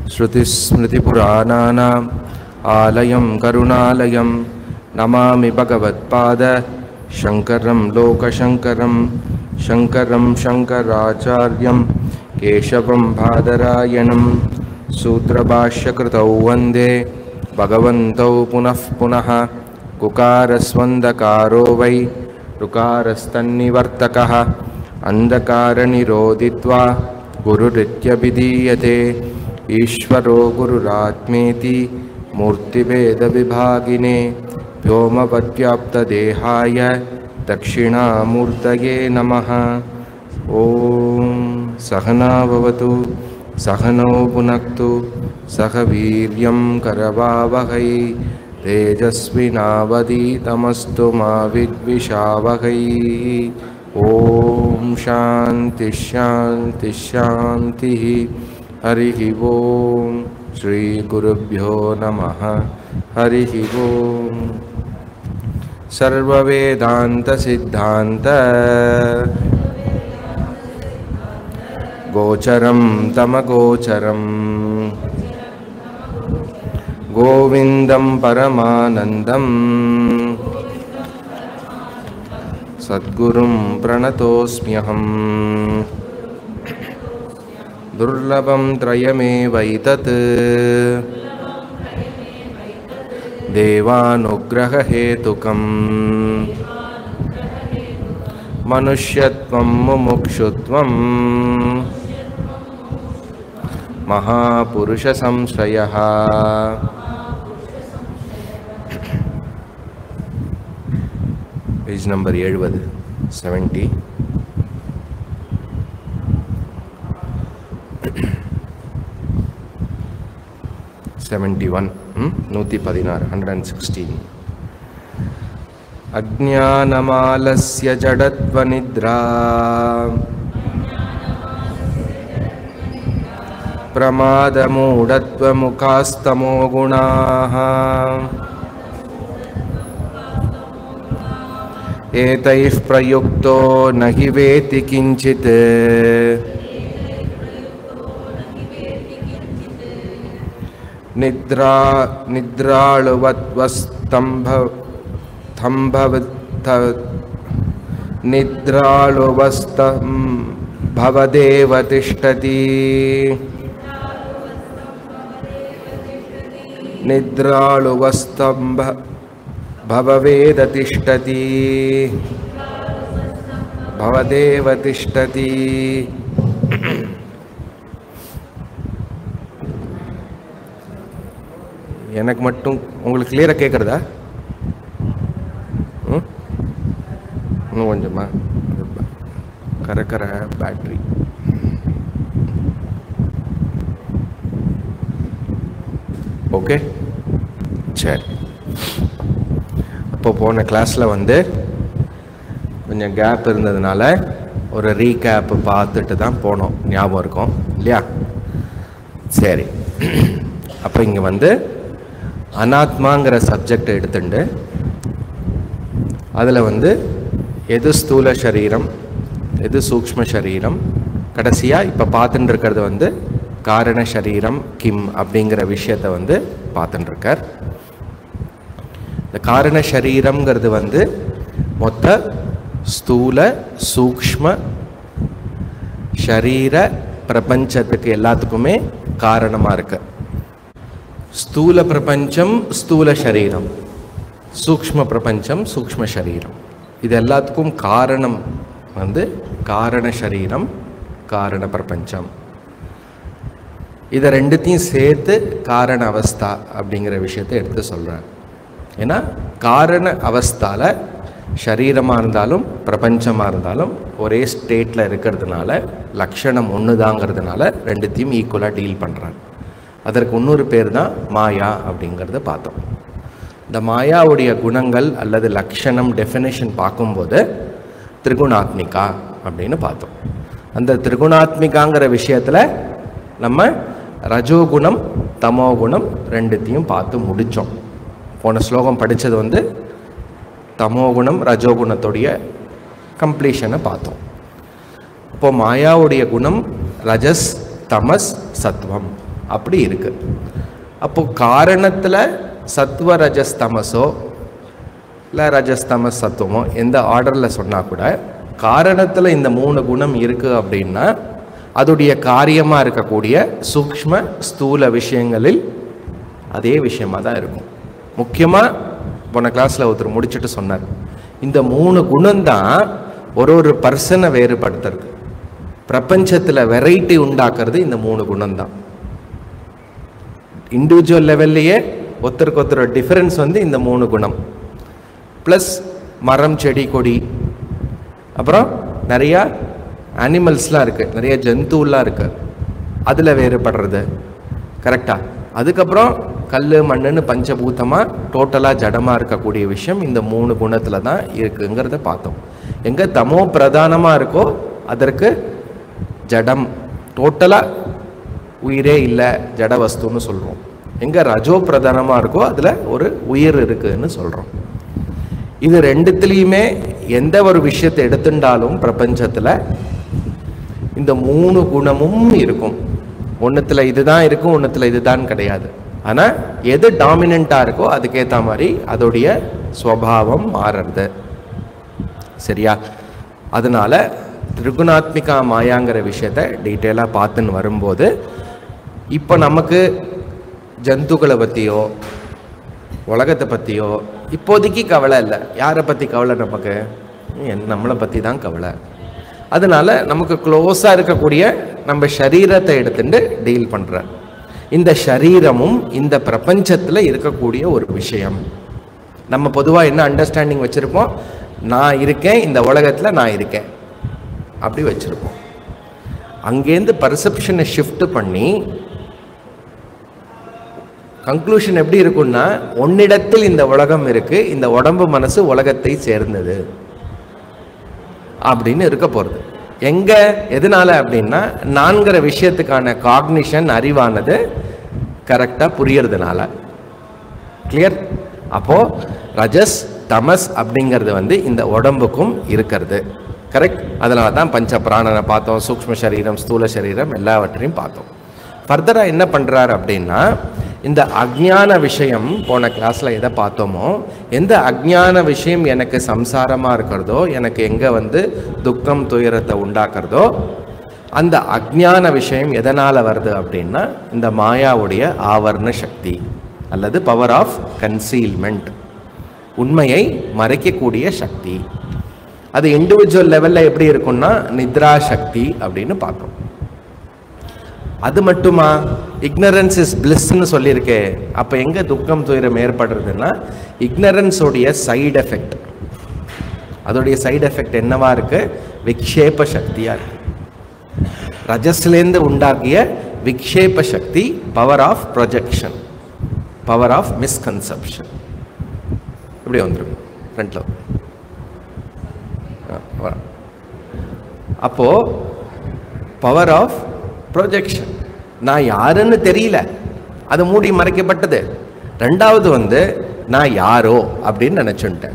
श्रुतिस्मृतिपुराणानाम् आलयं करुणालयं नमामि भगवत्पाद शङ्करं लोकशङ्करं शङ्करं शङ्कराचार्यं केशवं बादरायणं सूत्रभाष्यकृतौ वन्दे भगवन्तौ पुनः पुनः कुकारस्वन्दकारो वै ऋकारस्तन्निवर्तकः अन्धकारनिरोधित्वा गुरुरित्यभिधीयते ईश्वरो गुरुरात्मेति मूर्तिभेदविभागिने व्योमवद्व्याप्तदेहाय दक्षिणामूर्तये नमः ॐ सहना भवतु सहनौ पुनक्तु सह वीर्यं करवावहै तेजस्विनावधीतमस्तु मा विद्विषावहै ॐ शान्तिः शान्तिः शान्तिः हरिः ॐ श्रीगुरुभ्यो नमः हरिः ॐ सर्ववेदान्तसिद्धान्त गोचरं तमगोचरम् गोविन्दं परमानन्दम् सद्गुरुं प्रणतोऽस्म्यहम् दुर्लभं त्रयमेवैतत् देवानुग्ररहेतुकम् मनुष्यत्वं मुमुक्षुत्वम् महापुरुषसंश्रयः பேஜ் நம்பர் எழுபது செவன்ட்டி செவன்ட்டி ஒன் நூற்றி பதினாறு ஹண்ட்ரட் அண்ட் சிக்ஸ்டீன் अज्ञानमालस्य जडत्वनिद्रा प्रमादमूढत्वमुखास्तमो गुणाः एतैः प्रयुक्तो न हि वेति किञ्चित् निद्रा निद्राळुवत्वस्तम्भ थम्भवत्थ निद्राळुवस्तं भवदेव तिष्ठति निद्राळुवस्तम्भ भववेद तिष्ठति भवदेव तिष्ठति எனக்கு மட்டும் உங்களுக்கு கிளியராக கேட்குறதா ம் இன்னும் கொஞ்சமா கரக்கர பேட்ரி ஓகே சரி அப்போ போன கிளாஸில் வந்து கொஞ்சம் கேப் இருந்ததுனால ஒரு ரீகேப் பார்த்துட்டு தான் போனோம் ஞாபகம் இருக்கும் இல்லையா சரி அப்போ இங்கே வந்து அனாத்மாங்கிற சப்ஜெக்டை எடுத்துட்டு அதில் வந்து எது ஸ்தூல சரீரம் எது சூக்ஷ்ம சரீரம் கடைசியாக இப்போ பார்த்துட்டு இருக்கிறது வந்து காரண சரீரம் கிம் அப்படிங்கிற விஷயத்தை வந்து பார்த்துட்டு இருக்கார் இந்த காரண சரீரம்ங்கிறது வந்து மொத்த ஸ்தூல சூக்ஷ்ம ஷரீர பிரபஞ்சத்துக்கு எல்லாத்துக்குமே காரணமாக இருக்கு ஸ்தூல பிரபஞ்சம் ஸ்தூல சரீரம் சூக்ஷ்ம பிரபஞ்சம் சூக்ஷ்ம சரீரம் இது எல்லாத்துக்கும் காரணம் வந்து காரண சரீரம் காரண பிரபஞ்சம் இதை ரெண்டுத்தையும் சேர்த்து காரண அவஸ்தா அப்படிங்கிற விஷயத்தை எடுத்து சொல்கிறேன் ஏன்னா காரண அவஸ்தால சரீரமாக இருந்தாலும் பிரபஞ்சமாக இருந்தாலும் ஒரே ஸ்டேட்டில் இருக்கிறதுனால லக்ஷணம் ஒன்று தாங்கிறதுனால ரெண்டுத்தையும் ஈக்குவலாக டீல் பண்ணுறாங்க அதற்கு இன்னொரு பேர் தான் மாயா அப்படிங்கிறத பார்த்தோம் இந்த மாயாவுடைய குணங்கள் அல்லது லக்ஷணம் டெஃபினேஷன் பார்க்கும்போது திரிகுணாத்மிகா அப்படின்னு பார்த்தோம் அந்த திரிகுணாத்மிகாங்கிற விஷயத்தில் நம்ம ரஜோகுணம் தமோகுணம் ரெண்டுத்தையும் பார்த்து முடித்தோம் போன ஸ்லோகம் படித்தது வந்து தமோகுணம் ரஜோகுணத்துடைய கம்ப்ளீஷனை பார்த்தோம் இப்போ மாயாவுடைய குணம் ரஜஸ் தமஸ் சத்வம் அப்படி இருக்கு அப்போ காரணத்துல சத்வ ரஜஸ் தமசோ இல்லை ரஜஸ் தமஸ் சத்துவமோ எந்த ஆர்டரில் சொன்னால் கூட காரணத்தில் இந்த மூணு குணம் இருக்குது அப்படின்னா அதுடைய காரியமாக இருக்கக்கூடிய சூக்ஷ்ம ஸ்தூல விஷயங்களில் அதே விஷயமா தான் இருக்கும் முக்கியமாக போன கிளாஸில் ஒருத்தர் முடிச்சுட்டு சொன்னார் இந்த மூணு குணம்தான் ஒரு ஒரு பர்சனை வேறுபடுத்துறது பிரபஞ்சத்தில் வெரைட்டி உண்டாக்குறது இந்த மூணு குணம்தான் இண்டிவிஜுவல் லெவல்லையே ஒருத்தருக்கு ஒருத்தர் டிஃபரன்ஸ் வந்து இந்த மூணு குணம் ப்ளஸ் மரம் செடி கொடி அப்புறம் நிறையா அனிமல்ஸ்லாம் இருக்குது நிறைய ஜந்துலாம் இருக்குது அதில் வேறுபடுறது கரெக்டா அதுக்கப்புறம் கல் மண்ணுன்னு பஞ்சபூதமாக டோட்டலாக ஜடமாக இருக்கக்கூடிய விஷயம் இந்த மூணு குணத்தில் தான் இருக்குங்கிறத பார்த்தோம் எங்கே தமோ பிரதானமாக இருக்கோ அதற்கு ஜடம் டோட்டலாக உயிரே இல்லை ஜட வஸ்துன்னு சொல்கிறோம் எங்கே ரஜோ பிரதானமாக இருக்கோ அதில் ஒரு உயிர் இருக்குன்னு சொல்கிறோம் இது ரெண்டுத்துலேயுமே எந்த ஒரு விஷயத்தை எடுத்துட்டாலும் பிரபஞ்சத்தில் இந்த மூணு குணமும் இருக்கும் ஒன்றுத்தில் இதுதான் இருக்கும் ஒன்றுத்தில் இதுதான் கிடையாது ஆனால் எது டாமினண்ட்டாக இருக்கோ அதுக்கேற்ற மாதிரி அதோடைய ஸ்வபாவம் மாறுறது சரியா அதனால திரிகுணாத்மிகா மாயாங்கிற விஷயத்த டீட்டெயிலாக பார்த்துன்னு வரும்போது இப்போ நமக்கு ஜந்துக்களை பற்றியோ உலகத்தை பற்றியோ இப்போதைக்கு கவலை இல்லை யாரை பற்றி கவலை நமக்கு என் நம்மளை பற்றி தான் கவலை அதனால நமக்கு க்ளோஸாக இருக்கக்கூடிய நம்ம சரீரத்தை எடுத்துட்டு டீல் பண்ணுற இந்த சரீரமும் இந்த பிரபஞ்சத்தில் இருக்கக்கூடிய ஒரு விஷயம் நம்ம பொதுவாக என்ன அண்டர்ஸ்டாண்டிங் வச்சுருப்போம் நான் இருக்கேன் இந்த உலகத்தில் நான் இருக்கேன் அப்படி வச்சுருப்போம் அங்கேருந்து பர்செப்ஷனை ஷிஃப்ட் பண்ணி கன்க்ளூஷன் எப்படி இருக்கும்னா உன்னிடத்தில் இந்த உலகம் இருக்கு இந்த உடம்பு மனசு உலகத்தை சேர்ந்தது அப்படின்னு இருக்க போகிறது எங்க எதனால அப்படின்னா நான்கிற விஷயத்துக்கான காக்னிஷன் அறிவானது கரெக்டாக புரியறதுனால கிளியர் அப்போ ரஜஸ் தமஸ் அப்படிங்கிறது வந்து இந்த உடம்புக்கும் இருக்கிறது கரெக்ட் அதனால தான் பஞ்ச பிராணனை பார்த்தோம் சூக்ஷ்ம சரீரம் ஸ்தூல சரீரம் எல்லாவற்றையும் பார்த்தோம் ஃபர்தராக என்ன பண்ணுறாரு அப்படின்னா இந்த அஜ்ஞான விஷயம் போன கிளாஸில் எதை பார்த்தோமோ எந்த அஜ்ஞான விஷயம் எனக்கு சம்சாரமாக இருக்கிறதோ எனக்கு எங்கே வந்து துக்கம் துயரத்தை உண்டாக்குறதோ அந்த அஜ்ஞான விஷயம் எதனால் வருது அப்படின்னா இந்த மாயாவுடைய ஆவரண சக்தி அல்லது பவர் ஆஃப் கன்சீல்மெண்ட் உண்மையை மறைக்கக்கூடிய சக்தி அது இண்டிவிஜுவல் லெவலில் எப்படி இருக்கும்னா நித்ரா சக்தி அப்படின்னு பார்த்தோம் அது மட்டுமா இக்னரன்ஸ் இஸ் பிளிஸ்ன்னு சொல்லியிருக்கே அப்போ எங்கே துக்கம் துயரம் ஏற்படுறதுன்னா இக்னரன்ஸோடைய சைடு எஃபெக்ட் அதோடைய சைடு எஃபெக்ட் என்னவா இருக்கு விக்ஷேப சக்தியா இருக்கு ரஜஸ்லேருந்து உண்டாக்கிய விக்ஷேப சக்தி power of projection power of misconception இப்படி வந்துருங்க ஃப்ரண்ட்ல அப்போ பவர் ஆஃப் ப்ரொஜெக்ஷன் நான் யாருன்னு தெரியல அது மூடி மறைக்கப்பட்டது ரெண்டாவது வந்து நான் யாரோ அப்படின்னு நினச்சுட்டேன்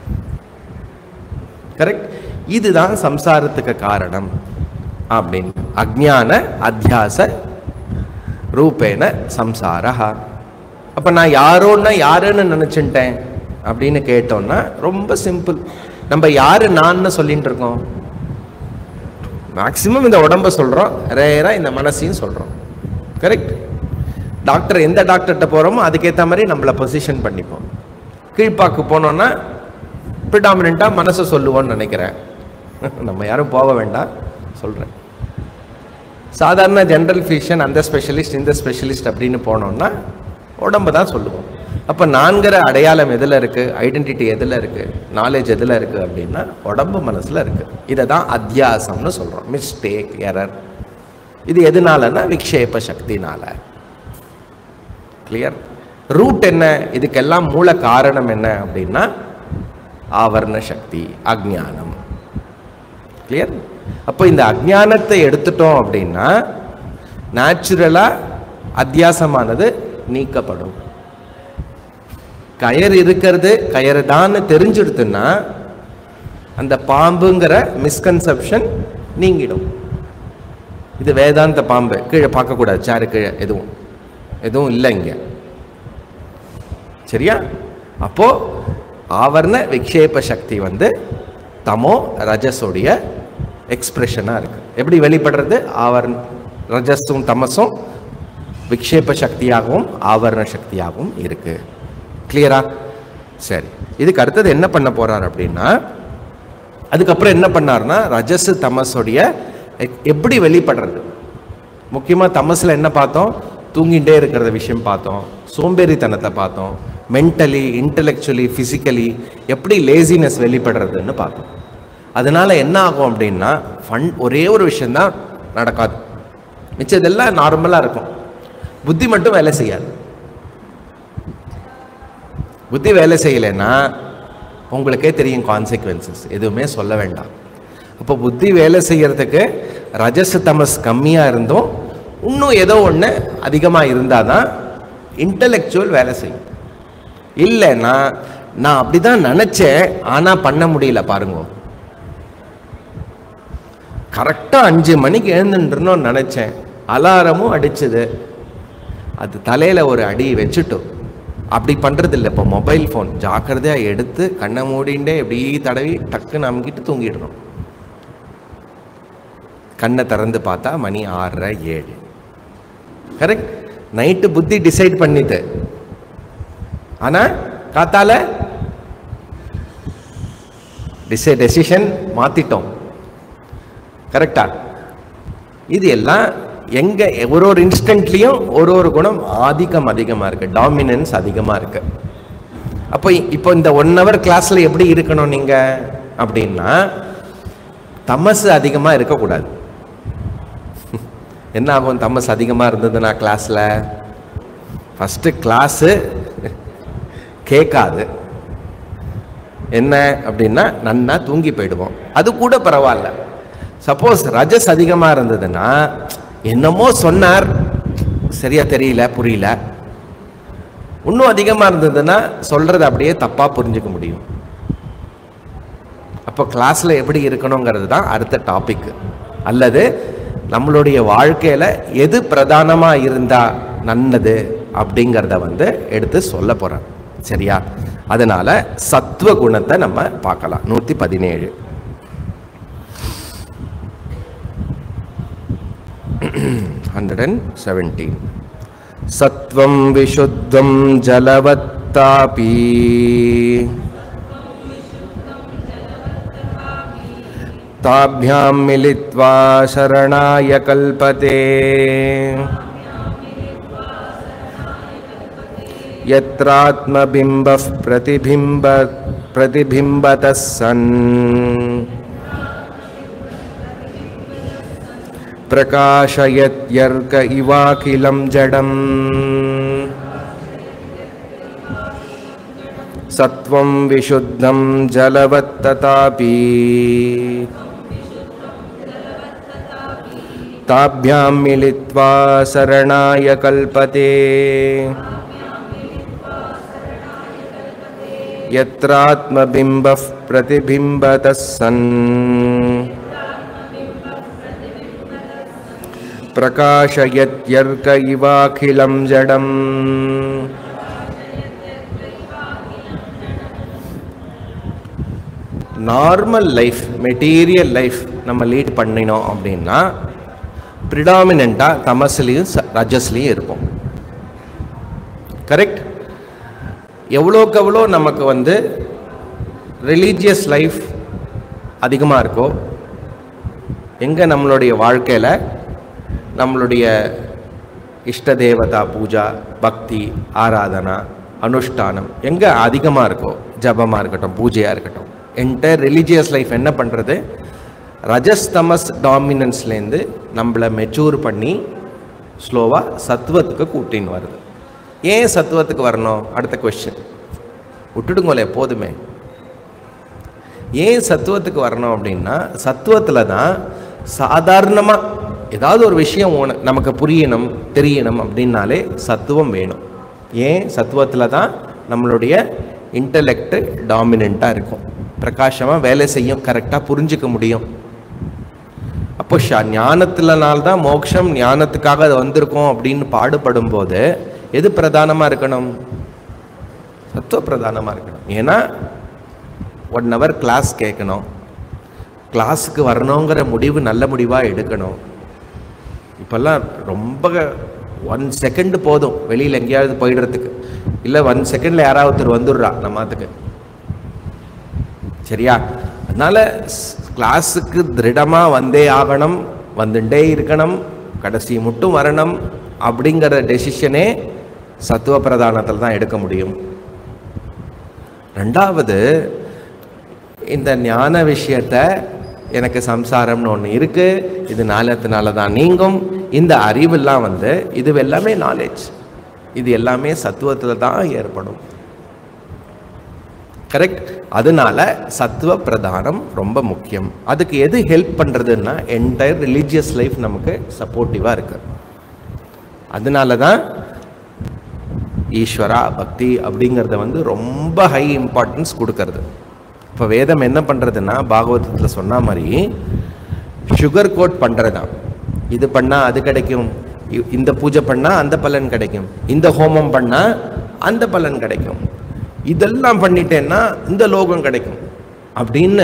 கரெக்ட் இதுதான் சம்சாரத்துக்கு காரணம் அப்படின்னு அஜ்ஞான அத்தியாச ரூபேன சம்சாரா அப்போ நான் யாரோன்னா யாருன்னு நினச்சிட்டேன் அப்படின்னு கேட்டோம்னா ரொம்ப சிம்பிள் நம்ம யாரு நான்னு சொல்லிட்டு இருக்கோம் மேக்சிமம் இந்த உடம்ப சொல்கிறோம் ரேராக இந்த மனசையும் சொல்கிறோம் கரெக்ட் டாக்டர் எந்த டாக்டர்கிட்ட போகிறோமோ அதுக்கேற்ற மாதிரி நம்மளை பொசிஷன் பண்ணிப்போம் கீழ்ப்பாக்கு போனோன்னா ப்ரிடாமினண்ட்டாக மனசை சொல்லுவோன்னு நினைக்கிறேன் நம்ம யாரும் போக வேண்டாம் சொல்கிறேன் சாதாரண ஜென்ரல் ஃபிஷன் அந்த ஸ்பெஷலிஸ்ட் இந்த ஸ்பெஷலிஸ்ட் அப்படின்னு போனோம்னா உடம்பு தான் சொல்லுவோம் அப்போ நான்கிற அடையாளம் எதில் இருக்குது ஐடென்டிட்டி எதில் இருக்குது நாலேஜ் எதில் இருக்குது அப்படின்னா உடம்பு மனசில் இருக்குது இதை தான் அத்தியாசம்னு சொல்கிறோம் மிஸ்டேக் எரர் இது எதனாலன்னா விக்ஷேப சக்தினால கிளியர் ரூட் என்ன இதுக்கெல்லாம் மூல காரணம் என்ன அப்படின்னா ஆவரண சக்தி அஜ்ஞானம் கிளியர் அப்போ இந்த அஜ்ஞானத்தை எடுத்துட்டோம் அப்படின்னா நேச்சுரலாக அத்தியாசமானது நீக்கப்படும் கயர் இருக்கிறது கயறு தான் தெரிஞ்சிடுதுன்னா அந்த பாம்புங்கிற மிஸ்கன்செப்ஷன் நீங்கிடும் இது வேதாந்த பாம்பு கீழே பார்க்கக்கூடாது சேரு கீழே எதுவும் எதுவும் இல்லை இங்க சரியா அப்போ ஆவரண விக்ஷேப சக்தி வந்து தமோ ரஜஸோடைய எக்ஸ்பிரஷனாக இருக்கு எப்படி வெளிப்படுறது ஆவரண ரஜஸும் தமசும் விக்ஷேப சக்தியாகவும் ஆவரண சக்தியாகவும் இருக்கு கிளியரா சரி இதுக்கு அடுத்தது என்ன பண்ண போறார் அப்படின்னா அதுக்கப்புறம் என்ன பண்ணார்னா ரஜஸ் தமஸோடைய எ- எப்படி வெளிப்படுறது முக்கியமாக தமஸில் என்ன பார்த்தோம் தூங்கிட்டே இருக்கிறத விஷயம் பார்த்தோம் சோம்பேறித்தனத்தை பார்த்தோம் மென்டலி இன்டெலெக்சுவலி ஃபிசிக்கலி எப்படி லேசினஸ் வெளிப்படுறதுன்னு பார்த்தோம் அதனால என்ன ஆகும் அப்படின்னா ஃபன் ஒரே ஒரு விஷயம்தான் நடக்காது மிச்சதெல்லாம் நார்மலாக இருக்கும் புத்தி மட்டும் வேலை செய்யாது புத்தி வேலை செய்யலைன்னா உங்களுக்கே தெரியும் கான்சிக்வன்சஸ் எதுவுமே சொல்ல வேண்டாம் அப்போ புத்தி வேலை செய்யறதுக்கு ரஜஸ் தமஸ் கம்மியாக இருந்தும் இன்னும் ஏதோ ஒன்று அதிகமாக இருந்தால் தான் இன்டலெக்சுவல் வேலை செய்யும் இல்லைன்னா நான் அப்படி தான் நினச்சேன் ஆனால் பண்ண முடியல பாருங்க கரெக்டாக அஞ்சு மணிக்கு எழுந்துன்றணும் நினச்சேன் அலாரமும் அடிச்சது அது தலையில் ஒரு அடி வச்சுட்டோம் அப்படி பண்ணுறது இல்லை இப்போ மொபைல் ஃபோன் ஜாக்கிரதையாக எடுத்து கண்ணை மூடிண்டே இப்படி தடவி டக்குன்னு அமுக்கிட்டு தூங்கிடுறோம் கண்ணை திறந்து பார்த்தா மணி ஆறரை ஏழு கரெக்ட் நைட்டு புத்தி டிசைட் பண்ணிட்டு ஆனால் காத்தால டிசை டெசிஷன் மாற்றிட்டோம் கரெக்டா இது எல்லாம் எங்க ஒரு ஒரு இன்ஸ்டன்ட்லயும் ஒரு ஒரு குணம் ஆதிக்கம் அதிகமா இருக்கு டாமினன்ஸ் அதிகமா இருக்கு அப்போ இப்போ இந்த ஒன் ஹவர் கிளாஸ்ல எப்படி இருக்கணும் நீங்க அப்படின்னா தமசு அதிகமா இருக்கக்கூடாது என்ன ஆகும் தமஸ் அதிகமா இருந்ததுன்னா கிளாஸ்ல ஃபர்ஸ்ட் கிளாஸு கேட்காது என்ன அப்படின்னா நன்னா தூங்கி போயிடுவோம் அது கூட பரவாயில்ல சப்போஸ் ரஜஸ் அதிகமாக இருந்ததுன்னா என்னமோ சொன்னார் சரியா தெரியல புரியல இன்னும் அதிகமாக இருந்ததுன்னா சொல்றது அப்படியே தப்பா புரிஞ்சுக்க முடியும் அப்போ கிளாஸ்ல எப்படி இருக்கணுங்கிறது தான் அடுத்த டாபிக் அல்லது நம்மளுடைய வாழ்க்கையில எது பிரதானமா இருந்தா நல்லது அப்படிங்கிறத வந்து எடுத்து சொல்ல போறேன் சரியா அதனால சத்துவ குணத்தை நம்ம பார்க்கலாம் நூத்தி பதினேழு ஹண்ட்ரட் அண்ட் செவன்டீன் சத்வம் விஷுத்தம் ஜலவத்தாபி ताभ्यां मिलित्वा शरणाय कल्पते यत्रात्मबिम्बः प्रतिबिम्ब प्रतिबिम्बतः सन् प्रकाशयत्यर्क इवाखिलं जडम् सत्वं विशुद्धं जलवत्ततापि ताभ्यां मिलित्वा शरणाय कल्पते यत्रात्मबिम्बः प्रतिबिम्बतः सन् प्रकाशयत्यर्क इवाखिलं जडम् நார்மல் லைஃப் மெட்டீரியல் லைஃப் நம்ம லீட் பண்ணினோம் அப்படின்னா ப்ரிடாமினண்ட்டாக தமஸ்லேயும் ரஜஸ்லேயும் இருப்போம் கரெக்ட் எவ்வளோக்கு எவ்வளோ நமக்கு வந்து ரிலீஜியஸ் லைஃப் அதிகமாக இருக்கோ எங்கே நம்மளுடைய வாழ்க்கையில் நம்மளுடைய இஷ்ட தேவதா பூஜா பக்தி ஆராதனா அனுஷ்டானம் எங்கே அதிகமாக இருக்கோ ஜபமாக இருக்கட்டும் பூஜையாக இருக்கட்டும் என்டையர் ரிலீஜியஸ் லைஃப் என்ன பண்ணுறது ரஜஸ் தமஸ் டாமினன்ஸ்லேருந்து நம்மளை மெச்சூர் பண்ணி ஸ்லோவாக சத்துவத்துக்கு கூட்டின்னு வருது ஏன் சத்துவத்துக்கு வரணும் அடுத்த கொஸ்டின் விட்டுடுங்களே போதுமே ஏன் சத்துவத்துக்கு வரணும் அப்படின்னா சத்துவத்தில் தான் சாதாரணமாக ஏதாவது ஒரு விஷயம் உன- நமக்கு புரியணும் தெரியணும் அப்படின்னாலே சத்துவம் வேணும் ஏன் சத்துவத்தில் தான் நம்மளுடைய இன்டலெக்ட் டாமினண்ட்டாக இருக்கும் பிரகாசமாக வேலை செய்யும் கரெக்டாக புரிஞ்சுக்க முடியும் அப்போ ஷ ஞானத்துலனால்தான் மோட்சம் ஞானத்துக்காக அது வந்திருக்கோம் அப்படின்னு பாடுபடும் போது எது பிரதானமாக இருக்கணும் சத்துவ பிரதானமாக இருக்கணும் ஏன்னா ஒன் ஹவர் கிளாஸ் கேட்கணும் கிளாஸுக்கு வரணுங்கிற முடிவு நல்ல முடிவாக எடுக்கணும் இப்போல்லாம் ரொம்ப ஒன் செகண்ட் போதும் வெளியில் எங்கேயாவது போயிடுறதுக்கு இல்லை ஒன் செகண்டில் யாராவது ஒருத்தர் வந்துடுறா நம்மத்துக்கு சரியா அதனால கிளாஸுக்கு திருடமாக வந்தே ஆகணும் வந்துட்டே இருக்கணும் கடைசி மட்டும் வரணும் அப்படிங்கிற டெசிஷனே சத்துவ பிரதானத்தில் தான் எடுக்க முடியும் ரெண்டாவது இந்த ஞான விஷயத்த எனக்கு சம்சாரம்னு ஒன்று இருக்கு இது நாளத்தினால தான் நீங்கும் இந்த அறிவெல்லாம் வந்து இது எல்லாமே நாலேஜ் இது எல்லாமே சத்துவத்தில் தான் ஏற்படும் கரெக்ட் அதனால சத்துவ பிரதானம் ரொம்ப முக்கியம் அதுக்கு எது ஹெல்ப் பண்ணுறதுன்னா என்டையர் ரிலீஜியஸ் லைஃப் நமக்கு சப்போர்ட்டிவாக இருக்கு அதனால தான் ஈஸ்வரா பக்தி அப்படிங்கிறத வந்து ரொம்ப ஹை இம்பார்ட்டன்ஸ் கொடுக்கறது இப்போ வேதம் என்ன பண்ணுறதுன்னா பாகவதத்தில் சொன்ன மாதிரி சுகர் கோட் பண்ணுறதான் இது பண்ணால் அது கிடைக்கும் இ- இந்த பூஜை பண்ணால் அந்த பலன் கிடைக்கும் இந்த ஹோமம் பண்ணால் அந்த பலன் கிடைக்கும் இதெல்லாம் பண்ணிட்டேன்னா இந்த லோகம் கிடைக்கும் அப்படின்னு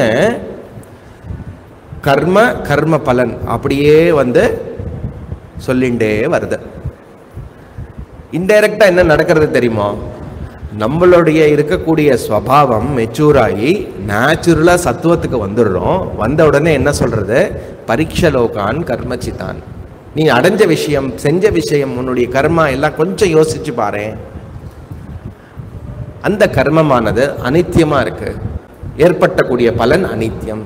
கர்ம கர்ம பலன் அப்படியே வந்து சொல்லிண்டே வருது இன்டைரக்டா என்ன நடக்கிறது தெரியுமா நம்மளுடைய இருக்கக்கூடிய ஸ்வபாவம் மெச்சூர் ஆகி நேச்சுரலாக சத்துவத்துக்கு வந்துடுறோம் வந்த உடனே என்ன சொல்றது பரீட்ச லோகான் கர்மச்சித்தான் நீ அடைஞ்ச விஷயம் செஞ்ச விஷயம் உன்னுடைய கர்மா எல்லாம் கொஞ்சம் யோசிச்சு பாரேன் அந்த கர்மமானது அனித்தியமா இருக்கு ஏற்பட்டக்கூடிய பலன் அனித்தியம்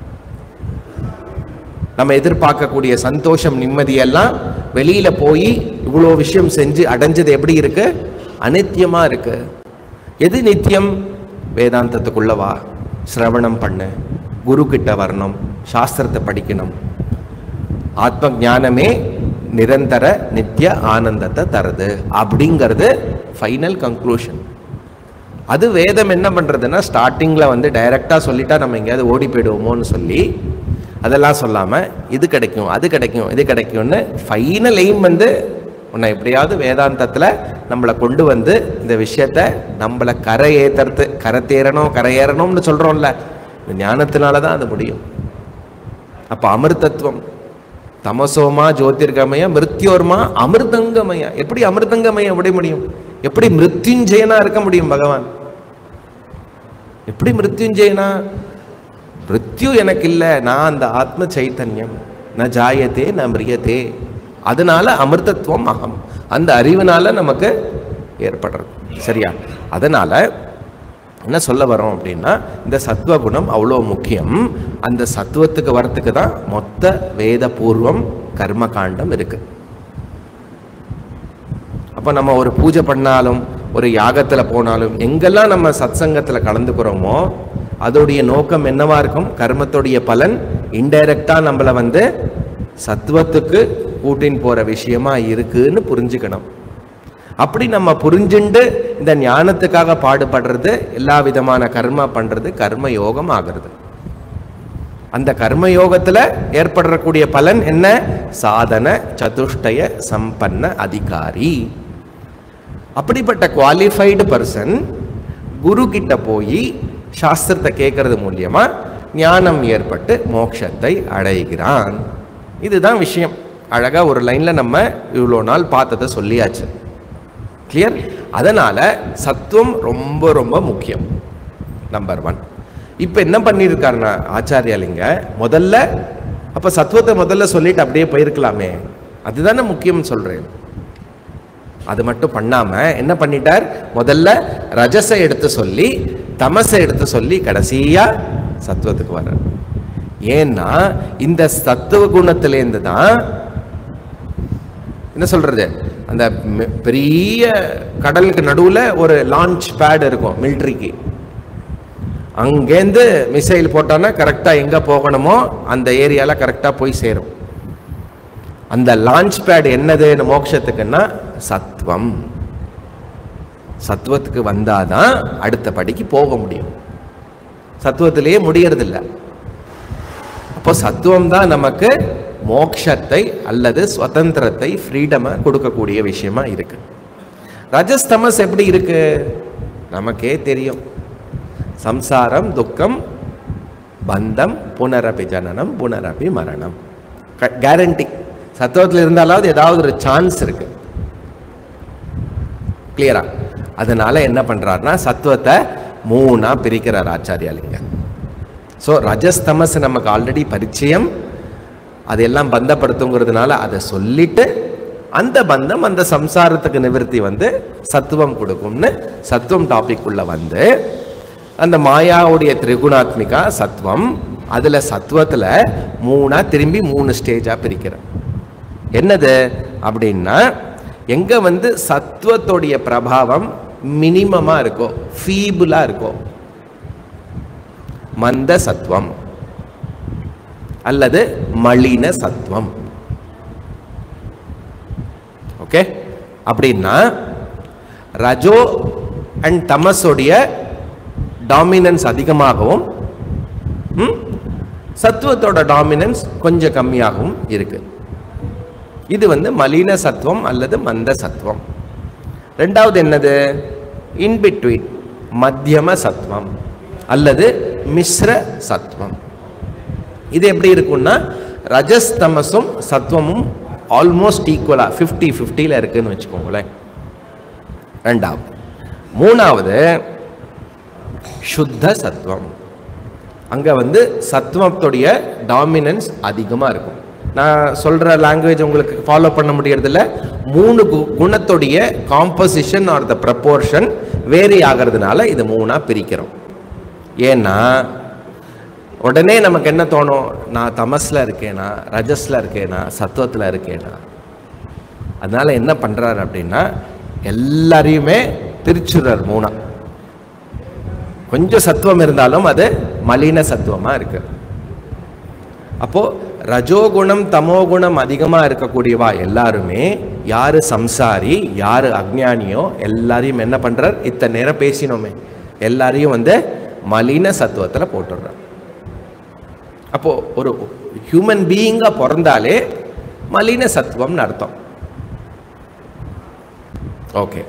நம்ம எதிர்பார்க்கக்கூடிய சந்தோஷம் நிம்மதியெல்லாம் வெளியில போய் இவ்வளோ விஷயம் செஞ்சு அடைஞ்சது எப்படி இருக்கு அனித்தியமா இருக்கு எது நித்தியம் வேதாந்தத்துக்குள்ள வா சிரவணம் பண்ணு குரு கிட்ட வரணும் சாஸ்திரத்தை படிக்கணும் ஆத்ம ஞானமே நிரந்தர நித்திய ஆனந்தத்தை தருது அப்படிங்கிறது ஃபைனல் கன்க்ளூஷன் அது வேதம் என்ன பண்றதுன்னா ஸ்டார்டிங்ல வந்து டைரக்டா சொல்லிட்டா நம்ம எங்கேயாவது ஓடி போயிடுவோமோன்னு சொல்லி அதெல்லாம் சொல்லாம இது கிடைக்கும் அது கிடைக்கும் இது கிடைக்கும்னு ஃபைனல் எய்ம் வந்து உன்னை எப்படியாவது வேதாந்தத்துல நம்மளை கொண்டு வந்து இந்த விஷயத்த நம்மளை கரை ஏத்துறது கரை தேரணும் கரை ஏறணும்னு சொல்றோம்ல இந்த ஞானத்தினால தான் அது முடியும் அப்ப அமிர்தத்துவம் தமசோமா ஜோதிர்கமய மிருத்யோர்மா அமிர்தங்கமய எப்படி அமிர்தங்கமய எப்படி முடியும் எப்படி மிருத்யுஞ்சயனா இருக்க முடியும் பகவான் எப்படி மிருத்யுஞ்சயனா மிருத்யு எனக்கு இல்லை நான் அந்த ஆத்ம சைத்தன்யம் ந ஜாயத்தே ந மிரியத்தே அதனால அமிர்தத்துவம் அகம் அந்த அறிவுனால நமக்கு ஏற்படுறது சரியா அதனால என்ன சொல்ல வரோம் அப்படின்னா இந்த சத்துவ குணம் அவ்வளோ முக்கியம் அந்த சத்துவத்துக்கு வரத்துக்கு தான் மொத்த வேத பூர்வம் கர்ம காண்டம் இருக்கு அப்போ நம்ம ஒரு பூஜை பண்ணாலும் ஒரு யாகத்தில் போனாலும் எங்கெல்லாம் நம்ம சத்சங்கத்தில் கலந்துக்கிறோமோ அதோடைய நோக்கம் என்னவா இருக்கும் கர்மத்துடைய பலன் இன்டைரக்டா நம்மளை வந்து சத்துவத்துக்கு கூட்டின்னு போற விஷயமா இருக்குன்னு புரிஞ்சுக்கணும் அப்படி நம்ம புரிஞ்சுண்டு இந்த ஞானத்துக்காக பாடுபடுறது எல்லா விதமான கர்மா பண்றது கர்ம யோகம் ஆகிறது அந்த கர்ம யோகத்துல ஏற்படக்கூடிய பலன் என்ன சாதன சதுஷ்டய சம்பன்ன அதிகாரி அப்படிப்பட்ட குவாலிஃபைடு பர்சன் குரு கிட்ட போய் சாஸ்திரத்தை கேட்கறது மூலியமா ஞானம் ஏற்பட்டு மோட்சத்தை அடைகிறான் இதுதான் விஷயம் அழகா ஒரு லைன்ல நம்ம இவ்வளோ நாள் பார்த்ததை சொல்லியாச்சு கிளியர் அதனால சத்துவம் ரொம்ப ரொம்ப முக்கியம் நம்பர் ஒன் இப்போ என்ன பண்ணியிருக்காருன்னா ஆச்சாரியாலிங்க முதல்ல அப்போ சத்துவத்தை முதல்ல சொல்லிட்டு அப்படியே போயிருக்கலாமே அதுதானே முக்கியம் சொல்றேன் அது மட்டும் பண்ணாம என்ன பண்ணிட்டார் முதல்ல ரஜஸை எடுத்து சொல்லி தமசை எடுத்து சொல்லி கடைசியா சத்துவத்துக்கு வர ஏன்னா இந்த சத்துவ குணத்திலேருந்து தான் என்ன சொல்றது அந்த மெ- பெரிய கடலுக்கு நடுவுல ஒரு லான்ச் பேட் இருக்கும் மிலிட்ரிக்கு அங்கேருந்து மிசைல் போட்டோன்னா கரெக்டாக எங்கே போகணுமோ அந்த ஏரியாவில் கரெக்டாக போய் சேரும் அந்த லான்ச் பேட் என்னதுன்னு மோட்சத்துக்குன்னா சத்வம் சத்துவத்துக்கு வந்தாதான் அடுத்த படிக்கு போக முடியும் சத்துவத்திலேயே முடியறதில்ல அப்போ சத்துவம் தான் நமக்கு மோட்சத்தை அல்லது சுதந்திரத்தை ஃப்ரீடமை கொடுக்கக்கூடிய விஷயமா இருக்கு ரஜஸ் தமஸ் எப்படி இருக்கு நமக்கே தெரியும் சம்சாரம் துக்கம் பந்தம் புனரபி ஜனனம் புனரபி மரணம் கேரண்டி சத்துவத்தில் இருந்தாலாவது ஏதாவது ஒரு சான்ஸ் இருக்கு கிளியரா அதனால என்ன பண்றாருன்னா சத்துவத்தை மூணா பிரிக்கிறார் ஆச்சாரியாலிங்க ஸோ ரஜஸ் தமஸ் நமக்கு ஆல்ரெடி பரிச்சயம் அதெல்லாம் பந்தப்படுத்துங்கிறதுனால அதை சொல்லிட்டு அந்த பந்தம் அந்த சம்சாரத்துக்கு நிவர்த்தி வந்து சத்துவம் கொடுக்கும்னு சத்துவம் டாபிக் உள்ள வந்து அந்த மாயாவுடைய திரிகுணாத்மிகா சத்துவம் அதுல சத்துவத்துல மூணா திரும்பி மூணு ஸ்டேஜா பிரிக்கிறோம் என்னது அப்படின்னா எங்க வந்து சத்துவத்துடைய பிரபாவம் மினிமமா இருக்கோ ஃபீபுலா இருக்கோ மந்த சத்துவம் அல்லது மலின சத்துவம் ஓகே அப்படின்னா ரஜோ அண்ட் தமஸோடைய டாமினன்ஸ் அதிகமாகவும் ம், சத்துவத்தோட டாமினன்ஸ் கொஞ்சம் கம்மியாகவும் இருக்கு இது வந்து மலின சத்துவம் அல்லது மந்த சத்துவம் ரெண்டாவது என்னது இன் பிட்வீன் மத்தியம சத்துவம் அல்லது மிஸ்ர சத்துவம் இது எப்படி இருக்கும்னா ரஜஸ் தமசும் சத்துவமும் ஆல்மோஸ்ட் ஈக்குவலாக ஃபிஃப்டி ஃபிஃப்டியில் இருக்குன்னு வச்சுக்கோங்களேன் ரெண்டாவது மூணாவது சுத்த சத்துவம் அங்கே வந்து சத்துவத்துடைய டாமினன்ஸ் அதிகமாக இருக்கும் நான் சொல்கிற லாங்குவேஜ் உங்களுக்கு ஃபாலோ பண்ண முடியறதில்ல மூணு கு குணத்துடைய composition are the proportion vary ஆகிறதுனால இது மூணாக பிரிக்கிறோம் ஏன்னா உடனே நமக்கு என்ன தோணும் நான் தமஸில் இருக்கேனா ரஜஸில் இருக்கேனா சத்துவத்தில் இருக்கேனா அதனால என்ன பண்ணுறாரு அப்படின்னா எல்லாரையுமே பிரிச்சுடுறார் மூணா கொஞ்சம் சத்துவம் இருந்தாலும் அது மலின சத்துவமா இருக்கு அப்போ ரஜோகுணம் தமோகுணம் அதிகமா இருக்கக்கூடியவா எல்லாருமே யாரு சம்சாரி யாரு அஜ்ஞானியோ எல்லாரையும் என்ன பண்றார் இத்தனை நேரம் பேசினோமே எல்லாரையும் வந்து மலின சத்துவத்துல போட்டுடுறார் அப்போ ஒரு ஹியூமன் பீயிங்கா பிறந்தாலே மலின சத்துவம்னு அர்த்தம் ஓகே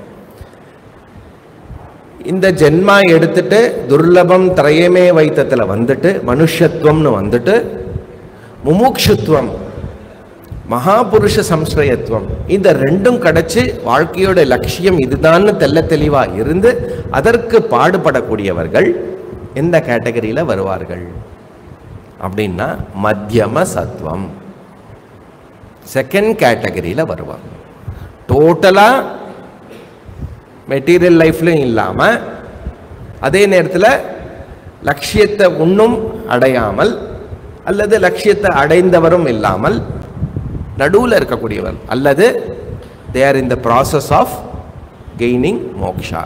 இந்த ஜென்மா எடுத்துட்டு துர்லபம் திரயமே வைத்தத்துல வந்துட்டு மனுஷத்துவம்னு வந்துட்டு முமுக்ஷுத்துவம் மகாபுருஷ சம்ஸ்ரயத்துவம் இந்த ரெண்டும் கிடைச்சு வாழ்க்கையோட லட்சியம் இதுதான்னு தெல்ல தெளிவா இருந்து அதற்கு பாடுபடக்கூடியவர்கள் எந்த கேட்டகரியில வருவார்கள் அப்படின்னா மத்தியம சத்துவம் செகண்ட் கேட்டகரியில வருவாங்க டோட்டலா மெட்டீரியல் லைஃப்லையும் இல்லாமல் அதே நேரத்தில் லட்சியத்தை இன்னும் அடையாமல் அல்லது லட்சியத்தை அடைந்தவரும் இல்லாமல் நடுவில் இருக்கக்கூடியவர் அல்லது they are in the process of gaining moksha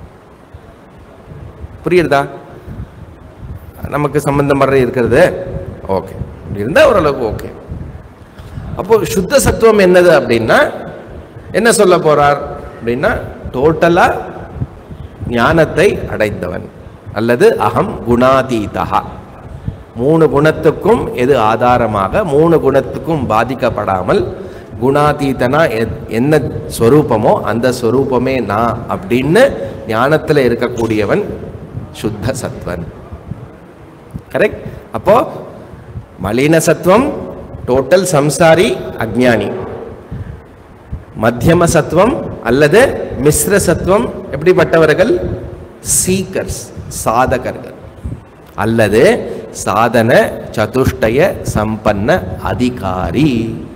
புரியுறதா நமக்கு சம்பந்தம் மாதிரி இருக்கிறது ஓகே இருந்தால் ஓரளவுக்கு ஓகே அப்போ சுத்த சத்துவம் என்னது அப்படின்னா என்ன சொல்ல போறார் அப்படின்னா டோட்டலா ஞானத்தை அடைந்தவன் அல்லது அகம் குணாதீதா மூணு குணத்துக்கும் எது ஆதாரமாக மூணு குணத்துக்கும் பாதிக்கப்படாமல் குணாதீதனா எத்- என்ன ஸ்வரூபமோ அந்த ஸ்வரூபமே நான் அப்படின்னு ஞானத்தில் இருக்கக்கூடியவன் சுத்த சத்வன் கரெக்ட் அப்போ மலின சத்துவம் டோட்டல் சம்சாரி அஜ்ஞானி மத்தியம சத்துவம் அல்லது மிஸ்ர சத்துவம் எப்படிப்பட்டவர்கள் சீக்கர்ஸ் சாதகர்கள் அல்லது சாதன சதுஷ்டய சம்பன்ன அதிகாரி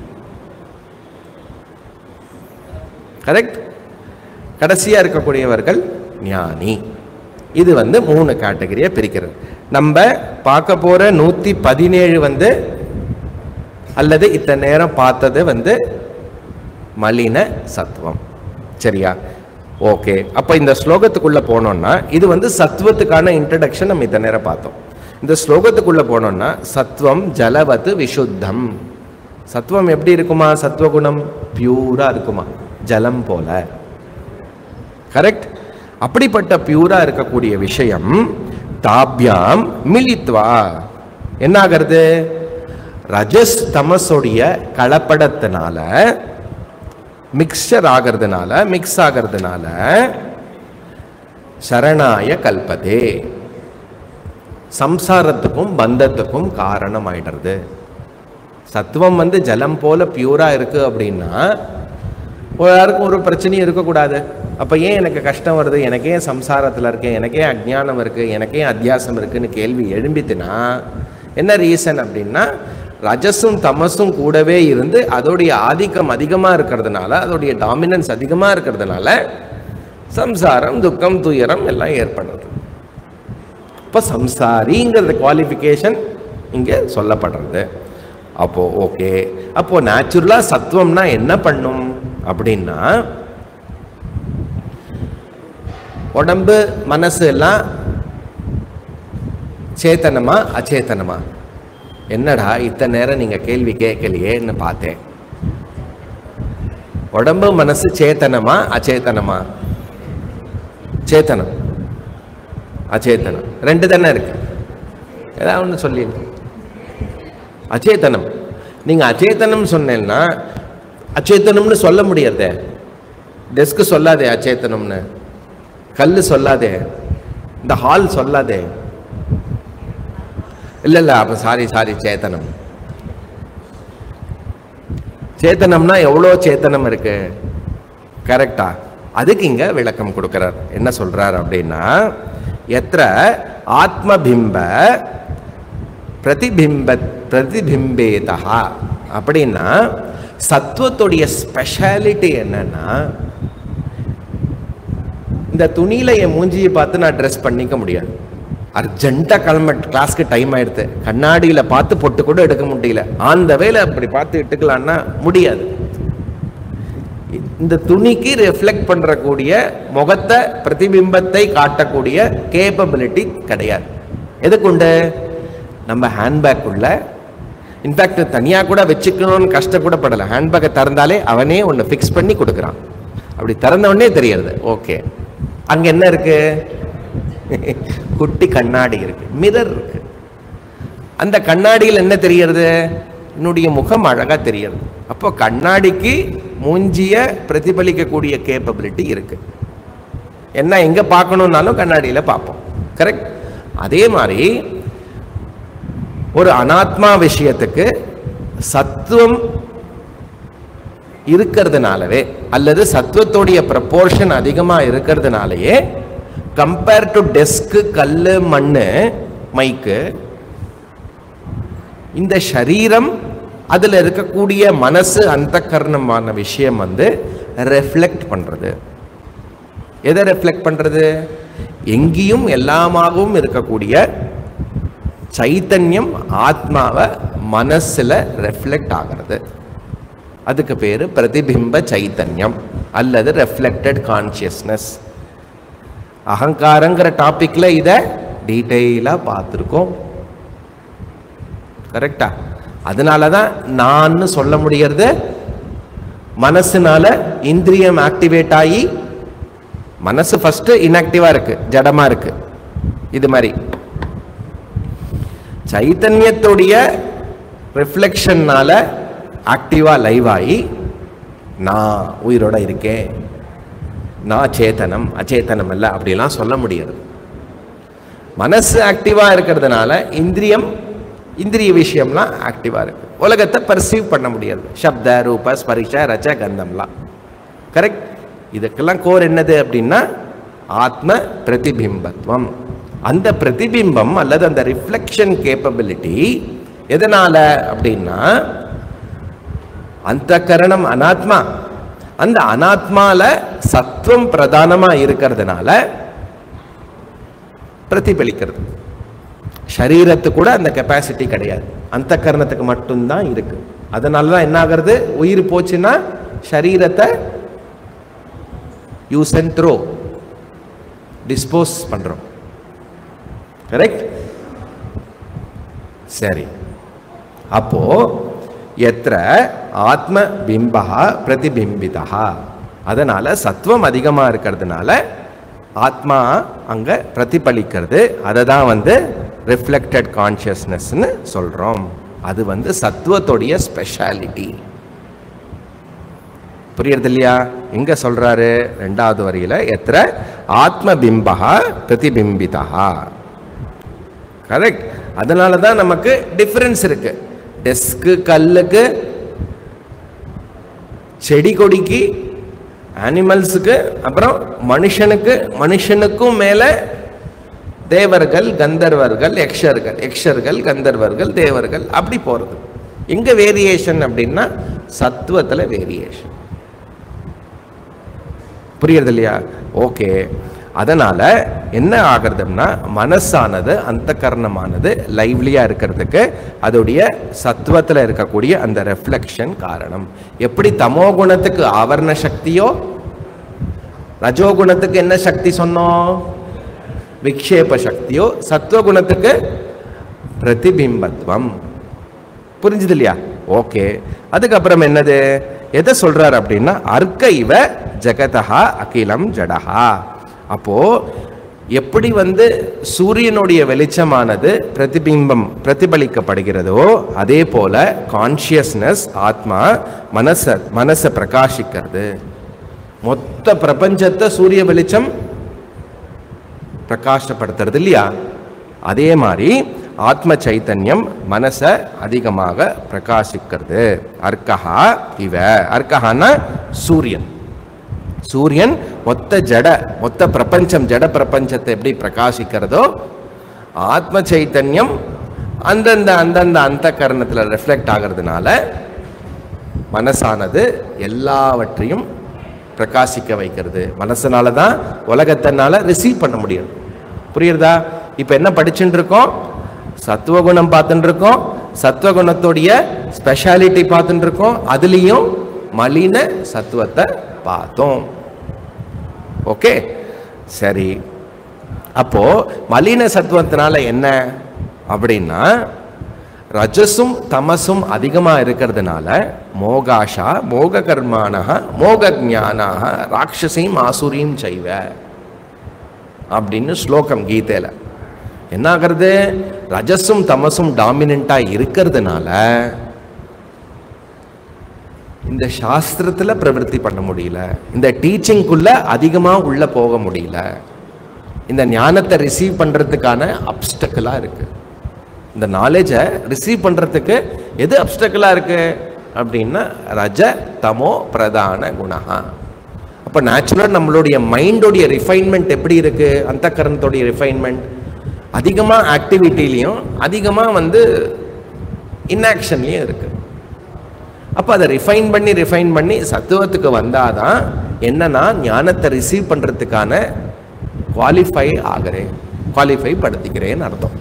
கரெக்ட் கடைசியா இருக்கக்கூடியவர்கள் ஞானி இது வந்து மூணு கேட்டகரியா பிரிக்கிறது நம்ம பார்க்க போற நூத்தி பதினேழு வந்து அல்லது இத்தனை நேரம் பார்த்தது வந்து மலின சத்துவம் சரியா ஓகே அப்போ இந்த ஸ்லோகத்துக்குள்ள போனோம்னா இது வந்து சத்துவத்துக்கான இன்ட்ரடக்ஷன் நம்ம இத்தனை நேரம் பார்த்தோம் இந்த ஸ்லோகத்துக்குள்ள போனோம்னா சத்துவம் ஜலவத்து விஷுத்தம் சத்துவம் எப்படி இருக்குமா சத்துவகுணம் பியூரா இருக்குமா ஜலம் போல கரெக்ட் அப்படிப்பட்ட பியூரா இருக்கக்கூடிய விஷயம் தாபியாம் மிலித்வா என்ன ஆகிறது ரஜஸ் தமஸுடைய கலப்படத்தினால மிக்சர் ஆகிறதுனால மிக்ஸ் ஆகிறதுனால சரணாய கல்பதே சம்சாரத்துக்கும் பந்தத்துக்கும் காரணம் ஆயிடுறது சத்துவம் வந்து ஜலம் போல பியூரா இருக்கு அப்படின்னா ஒரு யாருக்கும் ஒரு பிரச்சனையும் இருக்கக்கூடாது அப்போ ஏன் எனக்கு கஷ்டம் வருது எனக்கு ஏன் சம்சாரத்தில் இருக்கேன் எனக்கு ஏன் அஜ்ஞானம் இருக்குது எனக்கு ஏன் அத்தியாசம் இருக்குன்னு கேள்வி எழும்பித்துனா என்ன ரீசன் அப்படின்னா ரஜஸும் தமசும் கூடவே இருந்து அதோடைய ஆதிக்கம் அதிகமாக இருக்கிறதுனால அதோடைய டாமினன்ஸ் அதிகமாக இருக்கிறதுனால சம்சாரம் துக்கம் துயரம் எல்லாம் ஏற்படுறது இப்போ சம்சாரிங்கிறது குவாலிஃபிகேஷன் இங்கே சொல்லப்படுறது அப்போ ஓகே அப்போ நேச்சுரலாக சத்துவம்னா என்ன பண்ணும் அப்படின்னா உடம்பு மனசு எல்லாம் சேத்தனமா அச்சேதனமா என்னடா இத்தனை நேரம் நீங்க கேள்வி கேட்கலையேன்னு பார்த்தேன் உடம்பு மனசு சேத்தனமா அச்சேதனமா சேத்தனம் அச்சேதனம் ரெண்டு தானே இருக்கு ஏதாவது ஒன்று சொல்லி அச்சேதனம் நீங்க அச்சேதனம் சொன்னேன்னா அச்சேதனம்னு சொல்ல முடியாதே டெஸ்க் சொல்லாதே அச்சேதனம்னு கல் சொல்லாதே இந்த ஹால் சொல்லாதே இல்லை இல்லை அப்போ சாரி சாரி சேத்தனம் சேத்தனம்னா எவ்வளோ சேத்தனம் இருக்கு கரெக்டா அதுக்கு இங்க விளக்கம் கொடுக்கிறார் என்ன சொல்றார் அப்படின்னா எത്ര ஆத்மபிம்ப பிரதிபிம்ப பிரதிபிம்பேதா அப்படின்னா சத்துவத்துடைய ஸ்பெஷாலிட்டி என்னன்னா இந்த துணியில என் மூஞ்சியை பார்த்து நான் ட்ரெஸ் பண்ணிக்க முடியாது அர்ஜென்ட்டாக கிளம்ப கிளாஸ்க்கு டைம் ஆயிடுது கண்ணாடியில் பார்த்து பொட்டு கூட எடுக்க முடியல அந்த வேலை அப்படி பார்த்து எடுக்கலான்னா முடியாது இந்த துணிக்கு ரிஃப்ளெக்ட் பண்ணுறக்கூடிய முகத்தை பிரதிபிம்பத்தை காட்டக்கூடிய கேப்பபிலிட்டி கிடையாது எதுக்குண்டு நம்ம ஹேண்ட்பேக் உள்ள இன்ஃபேக்ட் தனியாக கூட வச்சுக்கணும்னு கஷ்டப்படப்படலை ஹேண்ட்பேக்கை திறந்தாலே அவனே ஒன்று ஃபிக்ஸ் பண்ணி கொடுக்குறான் அப்படி திறந்த உடனே தெரியறது ஓகே அங்கே என்ன இருக்கு குட்டி கண்ணாடி இருக்கு மிரர் இருக்கு அந்த கண்ணாடியில் என்ன தெரியறது என்னுடைய முகம் அழகா தெரியறது அப்போ கண்ணாடிக்கு மூஞ்சிய பிரதிபலிக்கக்கூடிய கேப்பபிலிட்டி இருக்கு என்ன எங்க பார்க்கணும்னாலும் கண்ணாடியில பார்ப்போம் கரெக்ட் அதே மாதிரி ஒரு அனாத்மா விஷயத்துக்கு சத்துவம் இருக்கிறதுனாலவே அல்லது சத்துவத்துடைய ப்ரப்போர்ஷன் அதிகமாக இருக்கிறதுனாலயே கம்பேர் டு டெஸ்க்கு கல் மண் மைக்கு இந்த சரீரம் அதில் இருக்கக்கூடிய மனசு அந்த கரணமான விஷயம் வந்து ரெஃப்ளெக்ட் பண்ணுறது எதை ரெஃப்ளெக்ட் பண்ணுறது எங்கேயும் எல்லாமாகவும் இருக்கக்கூடிய சைத்தன்யம் ஆத்மாவை மனசில் ரெஃப்ளெக்ட் ஆகிறது அதுக்கு பேர் பிரதிபிம்ப சைத்தன்யம் அல்லது ரெஃப்ளெக்டட் கான்சியஸ்னஸ் அகங்காரங்கிற டாபிக்ல இதை டீட்டெயிலாக பார்த்துருக்கோம் கரெக்டா அதனால தான் நான் சொல்ல முடியறது மனசுனால இந்திரியம் ஆக்டிவேட் ஆகி மனசு ஃபர்ஸ்ட் இன்ஆக்டிவா இருக்கு ஜடமா இருக்கு இது மாதிரி சைத்தன்யத்துடைய ரிஃப்ளெக்ஷன்னால ஆக்டிவா லைவ் ஆகி நான் உயிரோட இருக்கேன் நான் சேத்தனம் அச்சேதனம் இல்லை அப்படிலாம் சொல்ல முடியாது மனசு ஆக்டிவா இருக்கிறதுனால இந்திரியம் இந்திரிய விஷயம்லாம் ஆக்டிவா இருக்கு உலகத்தை பர்சீவ் பண்ண முடியாது சப்த ரூப ஸ்பரிஷ ரச்ச கந்தம்லாம் கரெக்ட் இதுக்கெல்லாம் கோர் என்னது அப்படின்னா ஆத்ம பிரதிபிம்பத்துவம் அந்த பிரதிபிம்பம் அல்லது அந்த ரிஃப்ளெக்ஷன் கேப்பபிலிட்டி எதனால அப்படின்னா அந்த கரணம் அனாத்மா அந்த அனாத்மால சத்துவம் பிரதானமா இருக்கிறதுனால பிரதிபலிக்கிறது சரீரத்துக்கு கூட அந்த கெப்பாசிட்டி கிடையாது அந்த கரணத்துக்கு மட்டும்தான் இருக்கு அதனால தான் என்ன ஆகிறது உயிர் போச்சுன்னா சரீரத்தை யூஸ் அண்ட் த்ரோ டிஸ்போஸ் பண்றோம் கரெக்ட் சரி அப்போ எத்திர ஆத்ம பிம்பா பிரதிபிம்பிதா அதனால சத்துவம் அதிகமாக இருக்கிறதுனால ஆத்மா அங்க பிரதிபலிக்கிறது அதை தான் வந்து ரிஃப்ளெக்டட் கான்ஷியஸ்னஸ்னு சொல்றோம் அது வந்து சத்துவத்துடைய ஸ்பெஷாலிட்டி புரியுறது இல்லையா எங்க சொல்றாரு ரெண்டாவது வரியில எத்திர ஆத்ம பிம்பா பிரதிபிம்பிதா கரெக்ட் அதனால தான் நமக்கு டிஃபரன்ஸ் இருக்கு டெஸ்க்கு கல்லுக்கு செடி கொடிக்கு அனிமல்ஸுக்கு அப்புறம் மனுஷனுக்கு மனுஷனுக்கும் மேல தேவர்கள் கந்தர்வர்கள் யக்ஷர்கள் யக்ஷர்கள் கந்தர்வர்கள் தேவர்கள் அப்படி போறது எங்க வேரியேஷன் அப்படின்னா சத்துவத்துல வேரியேஷன் புரியுறது இல்லையா ஓகே அதனால என்ன ஆகிறதுன்னா மனசானது அந்த கரணமானது லைவ்லியா இருக்கிறதுக்கு அதோடைய சத்துவத்துல இருக்கக்கூடிய அந்த ரெஃப்ளெக்ஷன் காரணம் எப்படி தமோ குணத்துக்கு ஆவரண சக்தியோ ரஜோகுணத்துக்கு என்ன சக்தி சொன்னோம் விக்ஷேப சக்தியோ சத்துவகுணத்துக்கு பிரதிபிம்பத்துவம் புரிஞ்சுது இல்லையா ஓகே அதுக்கப்புறம் என்னது எதை சொல்றாரு அப்படின்னா அர்க்க இவ ஜெகதா அகிலம் ஜடஹா அப்போ எப்படி வந்து சூரியனுடைய வெளிச்சமானது பிரதிபிம்பம் பிரதிபலிக்கப்படுகிறதோ அதே போல கான்ஷியஸ்னஸ் ஆத்மா மனச மனசை பிரகாசிக்கிறது மொத்த பிரபஞ்சத்தை சூரிய வெளிச்சம் பிரகாசப்படுத்துறது இல்லையா அதே மாதிரி ஆத்ம சைத்தன்யம் மனசை அதிகமாக பிரகாசிக்கிறது அர்க்கஹா இவ அர்க்கஹான்னா சூரியன் சூரியன் மொத்த ஜட மொத்த பிரபஞ்சம் ஜட பிரபஞ்சத்தை எப்படி பிரகாசிக்கிறதோ ஆத்ம சைத்தன்யம் அந்தந்த அந்தந்த அந்த கரணத்தில் ரிஃப்ளெக்ட் ஆகிறதுனால மனசானது எல்லாவற்றையும் பிரகாசிக்க வைக்கிறது மனசனால தான் உலகத்தினால ரிசீவ் பண்ண முடியும் புரியுறதா இப்போ என்ன படிச்சுட்டு இருக்கோம் சத்துவகுணம் பார்த்துட்டு இருக்கோம் சத்துவகுணத்துடைய ஸ்பெஷாலிட்டி பார்த்துட்டு இருக்கோம் அதுலேயும் மலின சத்துவத்தை பார்த்தோம் ஓகே சரி அப்போ மலின சத்துவத்தினால என்ன அப்படின்னா ரஜசும் தமசும் அதிகமா இருக்கிறதுனால மோகாஷா மோக கர்மானக மோக ஜானாக ராட்சசையும் ஆசுரியும் செய்வ அப்படின்னு ஸ்லோகம் கீதையில என்ன ஆகிறது ரஜசும் தமசும் டாமினண்டா இருக்கிறதுனால இந்த சாஸ்திரத்துல பிரவருத்தி பண்ண முடியல இந்த டீச்சிங்குள்ள அதிகமா உள்ள போக முடியல இந்த ஞானத்தை ரிசீவ் பண்றதுக்கான அப்டக்கலா இருக்கு இந்த நாலேஜை ரிசீவ் பண்றதுக்கு எது அப்டக்கலா இருக்கு அப்படின்னா ரஜ தமோ பிரதான குணா அப்போ நேச்சுரலாக நம்மளுடைய மைண்டோடைய ரிஃபைன்மெண்ட் எப்படி இருக்கு அந்த கரணத்தோடைய ரிஃபைன்மெண்ட் அதிகமாக ஆக்டிவிட்டிலையும் அதிகமாக வந்து இன்ஆக்ஷன்லையும் இருக்கு அப்போ அதை ரிஃபைன் பண்ணி ரிஃபைன் பண்ணி சத்துவத்துக்கு வந்தாதான் என்னன்னா ஞானத்தை ரிசீவ் பண்ணுறதுக்கான குவாலிஃபை ஆகிறேன் குவாலிஃபை படுத்திக்கிறேன்னு அர்த்தம்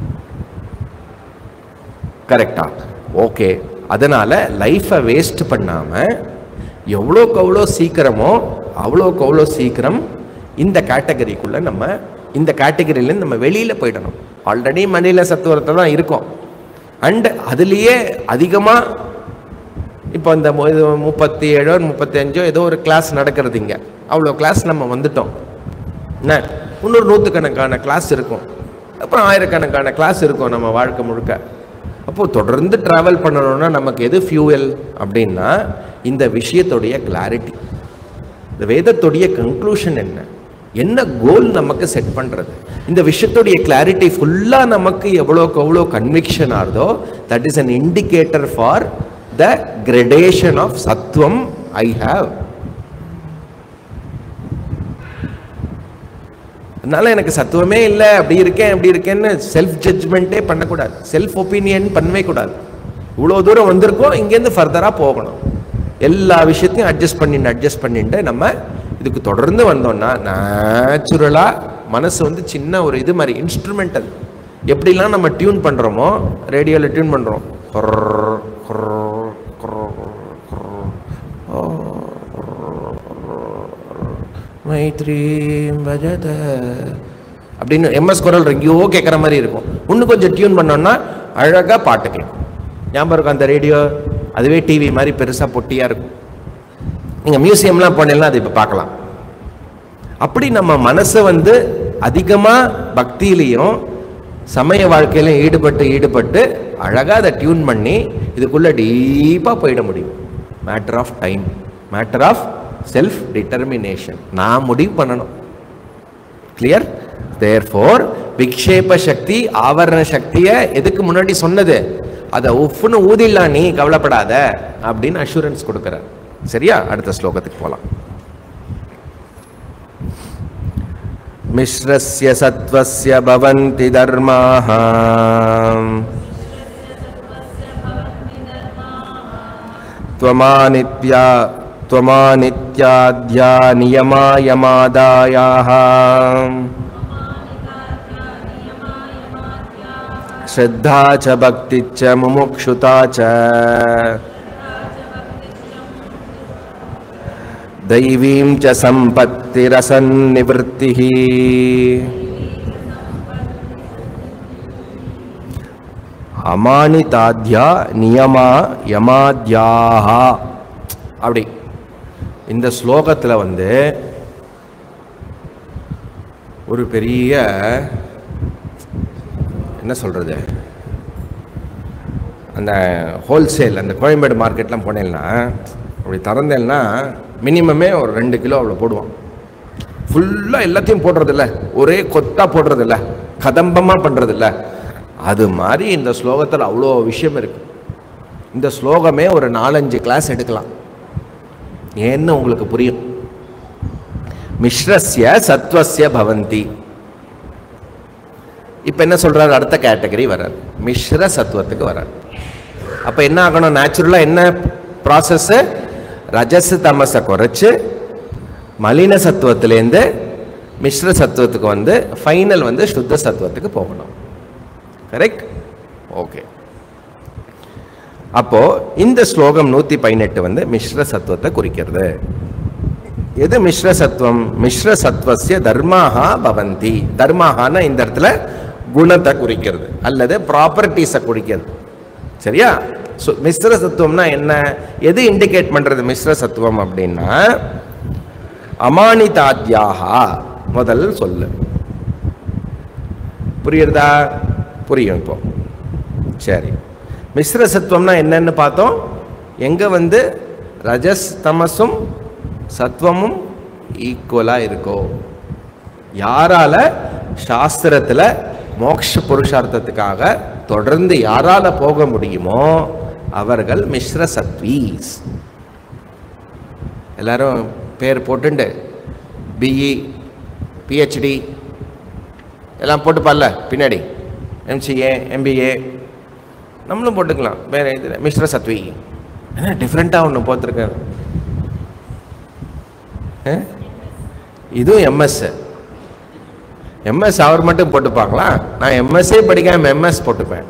கரெக்டா ஓகே அதனால லைஃப்பை வேஸ்ட் பண்ணாம எவ்வளோக்கு எவ்வளோ சீக்கிரமோ அவ்வளோக்கு அவ்வளோ சீக்கிரம் இந்த கேட்டகரிக்குள்ள நம்ம இந்த கேட்டகரியிலேருந்து நம்ம வெளியில் போயிடணும் ஆல்ரெடி மணில சத்துவரத்தை தான் இருக்கோம் அண்ட் அதுலேயே அதிகமாக இப்போ இந்த மு- இது முப்பத்தி ஏழோ முப்பத்தி அஞ்சோ ஏதோ ஒரு கிளாஸ் நடக்கிறது இங்கே அவ்வளோ கிளாஸ் நம்ம வந்துட்டோம் என்ன இன்னொரு நூற்றுக்கணக்கான கிளாஸ் இருக்கும் அப்புறம் ஆயிரக்கணக்கான கிளாஸ் இருக்கும் நம்ம வாழ்க்கை முழுக்க அப்போது தொடர்ந்து ட்ராவல் பண்ணணும்னா நமக்கு எது ஃபியூயல் அப்படின்னா இந்த விஷயத்துடைய கிளாரிட்டி இந்த வேதத்துடைய கன்க்ளூஷன் என்ன என்ன கோல் நமக்கு செட் பண்ணுறது இந்த விஷயத்துடைய கிளாரிட்டி ஃபுல்லாக நமக்கு எவ்வளோக்கு எவ்வளோ கன்விக்ஷன் ஆகுதோ that is an indicator for the gradation of sattvam I have அதனால எனக்கு சத்துவமே இல்லை அப்படி இருக்கேன் அப்படி இருக்கேன்னு செல்ஃப் ஜட்ஜ்மெண்ட்டே பண்ணக்கூடாது செல்ஃப் ஒப்பீனியன் பண்ணவே கூடாது இவ்வளோ தூரம் வந்திருக்கோம் இங்கேருந்து ஃபர்தராக போகணும் எல்லா விஷயத்தையும் அட்ஜஸ்ட் பண்ணிட்டு அட்ஜஸ்ட் பண்ணிட்டு நம்ம இதுக்கு தொடர்ந்து வந்தோம்னா நேச்சுரலாக மனசு வந்து சின்ன ஒரு இது மாதிரி இன்ஸ்ட்ருமெண்ட் அது எப்படிலாம் நம்ம டியூன் பண்ணுறோமோ ரேடியோவில் டியூன் பண்ணுறோம் மைத்ரீம் பஜத அப்படின்னு எம்எஸ் குரல் எங்கேயோ கேட்குற மாதிரி இருக்கும் இன்னும் கொஞ்சம் டியூன் பண்ணோம்னா அழகாக பாட்டு கேட்கும் ஞாபகம் இருக்கும் அந்த ரேடியோ அதுவே டிவி மாதிரி பெருசாக பொட்டியாக இருக்கும் நீங்கள் மியூசியம்லாம் போனீங்கன்னா அது இப்போ பார்க்கலாம் அப்படி நம்ம மனசை வந்து அதிகமாக பக்தியிலையும் சமய வாழ்க்கையிலும் ஈடுபட்டு ஈடுபட்டு அழகாக அதை டியூன் பண்ணி இதுக்குள்ளே டீப்பாக போயிட முடியும் matter of time matter of self determination நான் முடிவு பண்ணணும் கிளியர் தேர்ஃபோர் விக்ஷேப சக்தி ஆவரண சக்தியை எதுக்கு முன்னாடி சொன்னது அதை உஃப்னு ஊதிடலாம் நீ கவலைப்படாத அப்படின்னு அஷூரன்ஸ் கொடுக்குறார் சரியா அடுத்த ஸ்லோகத்துக்கு போகலாம் மிஸ்ரஸ்ய சத்வஸ்ய பவந்தி தர்மாः त्वमानित्या त्वमानित्याद्या नियमायमादायाः श्रद्धा च भक्तिश्च मुमुक्षुता च दैवीं च सम्पत्तिरसन्निवृत्तिः அமானிதாத்யா நியமா யமாத்யாஹா அப்படி இந்த ஸ்லோகத்தில் வந்து ஒரு பெரிய என்ன சொல்கிறது அந்த ஹோல்சேல் அந்த கோயம்பேடு மார்க்கெட்லாம் போனேன்னா அப்படி திறந்தேன்னா மினிமமே ஒரு ரெண்டு கிலோ அவ்வளோ போடுவான் ஃபுல்லாக எல்லாத்தையும் போடுறதில்ல ஒரே கொத்தா போடுறதில்ல கதம்பமாக பண்ணுறதில்ல அது மாதிரி இந்த ஸ்லோகத்தில் அவ்வளோ விஷயம் இருக்கு இந்த ஸ்லோகமே ஒரு நாலஞ்சு கிளாஸ் எடுக்கலாம் ஏன்னு உங்களுக்கு புரியும் மிஸ்ரஸ்ய சத்வஸ்ய பவந்தி இப்போ என்ன சொல்றாரு அடுத்த கேட்டகரி வரார் மிஸ்ர சத்துவத்துக்கு வரார் அப்போ என்ன ஆகணும் நேச்சுரலாக என்ன ப்ராசஸ் ரஜஸ் தமசை குறைச்சு மலின சத்துவத்திலேருந்து மிஸ்ர சத்துவத்துக்கு வந்து ஃபைனல் வந்து சுத்த சத்துவத்துக்கு போகணும் கரெக்ட் ஓகே அப்போ இந்த ஸ்லோகம் நூத்தி பதினெட்டு வந்து மிஸ்ர சத்துவத்தை குறிக்கிறது எது மிஸ்ர சத்துவம் மிஸ்ர சத்வசிய தர்மாஹா பவந்தி தர்மாஹான்னா இந்த இடத்துல குணத்தை குறிக்கிறது அல்லது ப்ராப்பர்ட்டிஸை குறிக்கிறது சரியா So, மிஸ்ர சத்துவம்னா என்ன எது இண்டிகேட் பண்றது மிஸ்ர சத்துவம் அப்படின்னா அமானிதாத்யாகா முதல் சொல்லு புரியுறதா புரியும் இப்போ சரி மிஸ்ர சத்துவம்னா என்னன்னு பார்த்தோம் எங்க வந்து ரஜஸ் தமசும் சத்துவமும் ஈக்குவலா இருக்கோ யாரால சாஸ்திரத்துல மோட்ச புருஷார்த்தத்துக்காக தொடர்ந்து யாரால போக முடியுமோ அவர்கள் மிஸ்ர சத்வீஸ் எல்லாரும் பேர் போட்டுண்டு பிஇ பிஹெச்டி எல்லாம் போட்டுப்பார்ல பின்னாடி எம்சிஏ எம்பிஏ நம்மளும் போட்டுக்கலாம் வேற இதில் மிஸ்ர சத்வி என்ன டிஃப்ரெண்ட்டாக ஒன்று போத்திருக்காரு ஆ? இதுவும் எம்எஸ் எம்எஸ் அவர் மட்டும் போட்டுப்பாங்களா நான் எம்எஸ்ஏ படிக்காம எம்எஸ் போட்டுப்பேன்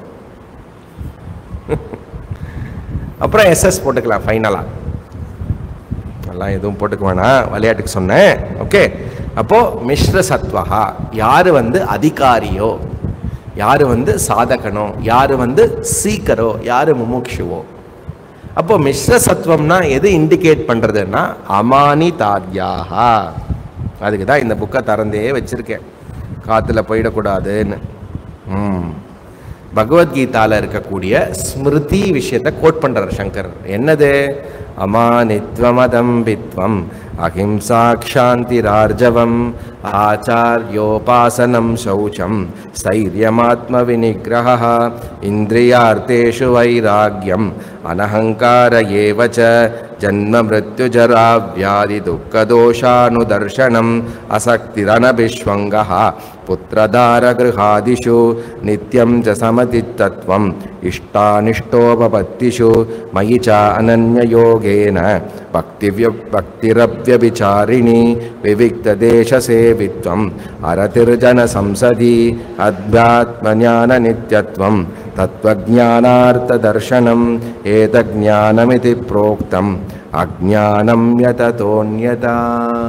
அப்புறம் எஸ்எஸ் போட்டுக்கலாம் ஃபைனலாக எல்லாம் எதுவும் போட்டுக்க வேணாம் விளையாட்டுக்கு சொன்னேன் ஓகே அப்போ மிஸ்ர சத்வஹா யாரு வந்து அதிகாரியோ யாரு வந்து சாதகனோ யாரு வந்து சீக்கரோ யாரு முமுக்ஷுவோ அப்போ மிஸ்ர சத்வம்னா எது இண்டிகேட் பண்றதுன்னா அமானி தாத்யாகா அதுக்கு தான் இந்த புக்கை திறந்தே வச்சிருக்கேன் காத்துல போயிடக்கூடாதுன்னு ம் பகவத்கீதால இருக்கக்கூடிய ஸ்மிருதி விஷயத்தை கோட் பண்றார் சங்கர் என்னது அமானித்வமதம்பித்வம் அஹிம்சா க்ஷாந்திரார்ஜவம் ஆச்சாரியோபாசனம் சௌச்சம் ஸ்தைரியமாத்ம விநிகிரக இந்திரியார்த்தேஷு வைராக்கியம் அனஹங்கார ஏவ ச ஜன்ம மிருத்யுஜரா வியாதி துக்கதோஷானுதர்ஷனம் அசக்திரனபிஷ்வங்கः पुत्रदारगृहादिषु नित्यं च समतित्तत्वम् इष्टानिष्टोपपत्तिषु मयि च अनन्ययोगेन भक्तिव्य भक्तिरव्यभिचारिणी विविक्तदेशसेवित्वम् अरतिर्जनसंसदि अध्यात्मज्ञाननित्यत्वं तत्त्वज्ञानार्थदर्शनम् एतज्ज्ञानमिति प्रोक्तम् अज्ञानं यततोऽन्यता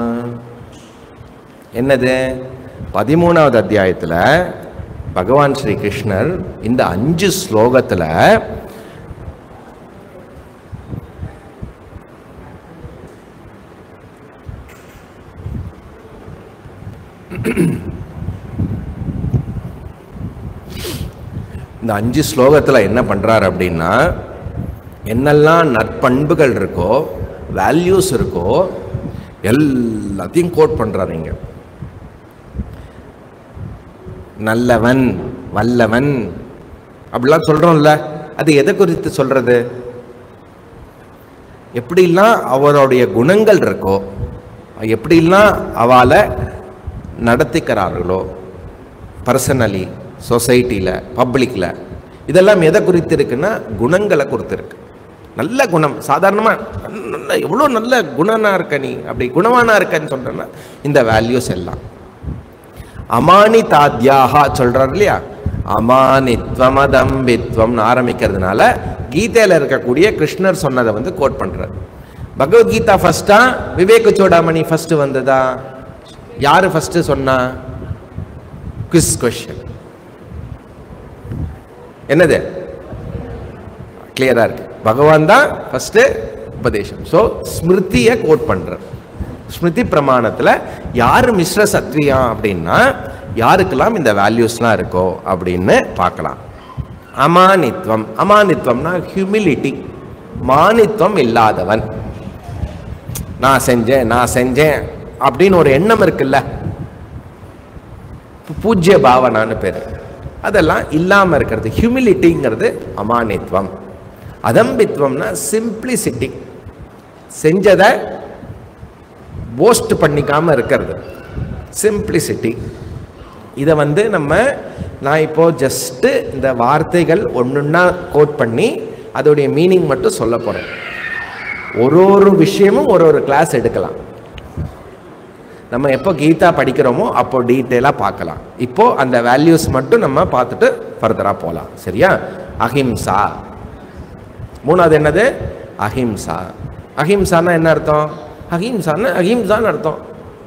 என்னது பதிமூணாவது அத்தியாயத்தில் பகவான் ஸ்ரீ கிருஷ்ணர் இந்த அஞ்சு ஸ்லோகத்தில் இந்த அஞ்சு ஸ்லோகத்தில் என்ன பண்ணுறார் அப்படின்னா என்னெல்லாம் நற்பண்புகள் இருக்கோ வேல்யூஸ் இருக்கோ எல்லாத்தையும் கோட் பண்றாருங்க நல்லவன் வல்லவன் அப்படிலாம் சொல்றோம்ல அது எதை குறித்து சொல்றது எப்படிலாம் அவருடைய குணங்கள் இருக்கோ எப்படிலாம் அவளை நடத்திக்கிறார்களோ பர்சனலி சொசைட்டியில் பப்ளிக்கில் இதெல்லாம் எதை குறித்து இருக்குன்னா குணங்களை குறித்து இருக்கு நல்ல குணம் சாதாரணமாக நல்ல எவ்வளோ நல்ல குணனா இருக்க நீ அப்படி குணவானா இருக்கன்னு சொல்கிறேன்னா இந்த வேல்யூஸ் எல்லாம் அமானிதாத்யாகா சொல்றாரு இல்லையா அமானித்வம் அதம்பித்வம்னு ஆரம்பிக்கிறதுனால கீதையில இருக்கக்கூடிய கிருஷ்ணர் சொன்னதை வந்து கோட் பண்றார் பகவத்கீதா ஃபர்ஸ்டா விவேக சோடாமணி ஃபர்ஸ்ட் வந்ததா யாரு ஃபர்ஸ்ட் சொன்னா குவிஸ் கொஸ்டின் என்னது கிளியரா இருக்கு பகவான் தான் ஃபர்ஸ்ட் உபதேசம் ஸோ ஸ்மிருதியை கோட் பண்றார் ஸ்மிருதி பிரமாணத்தில் யார் மிஸ்ர சத்வியா அப்படின்னா யாருக்கெல்லாம் இந்த வேல்யூஸ்லாம் இருக்கோ அப்படின்னு பார்க்கலாம் அமானித்வம் அமானித்வம்னா ஹியூமிலிட்டி மானித்வம் இல்லாதவன் நான் செஞ்சேன் நான் செஞ்சேன் அப்படின்னு ஒரு எண்ணம் இருக்குல்ல பூஜ்ய பாவனான்னு பேர் அதெல்லாம் இல்லாமல் இருக்கிறது ஹியூமிலிட்டிங்கிறது அமானித்வம் அதம்பித்வம்னா சிம்பிளிசிட்டி செஞ்சதை போஸ்ட் பண்ணிக்காம இருக்கிறது சிம்பிளிசிட்டி இதை வந்து நம்ம நான் இப்போ ஜஸ்ட்டு இந்த வார்த்தைகள் ஒன்றுன்னா கோட் பண்ணி அதோடைய மீனிங் மட்டும் சொல்ல போகிறேன் ஒரு ஒரு விஷயமும் ஒரு ஒரு கிளாஸ் எடுக்கலாம் நம்ம எப்போ கீதா படிக்கிறோமோ அப்போ டீட்டெயிலாக பார்க்கலாம் இப்போ அந்த வேல்யூஸ் மட்டும் நம்ம பார்த்துட்டு ஃபர்தராக போகலாம் சரியா அஹிம்சா மூணாவது என்னது அஹிம்சா அஹிம்சான்னா என்ன அர்த்தம் அஹிம்சான்னா அஹிம்சான்னு அர்த்தம்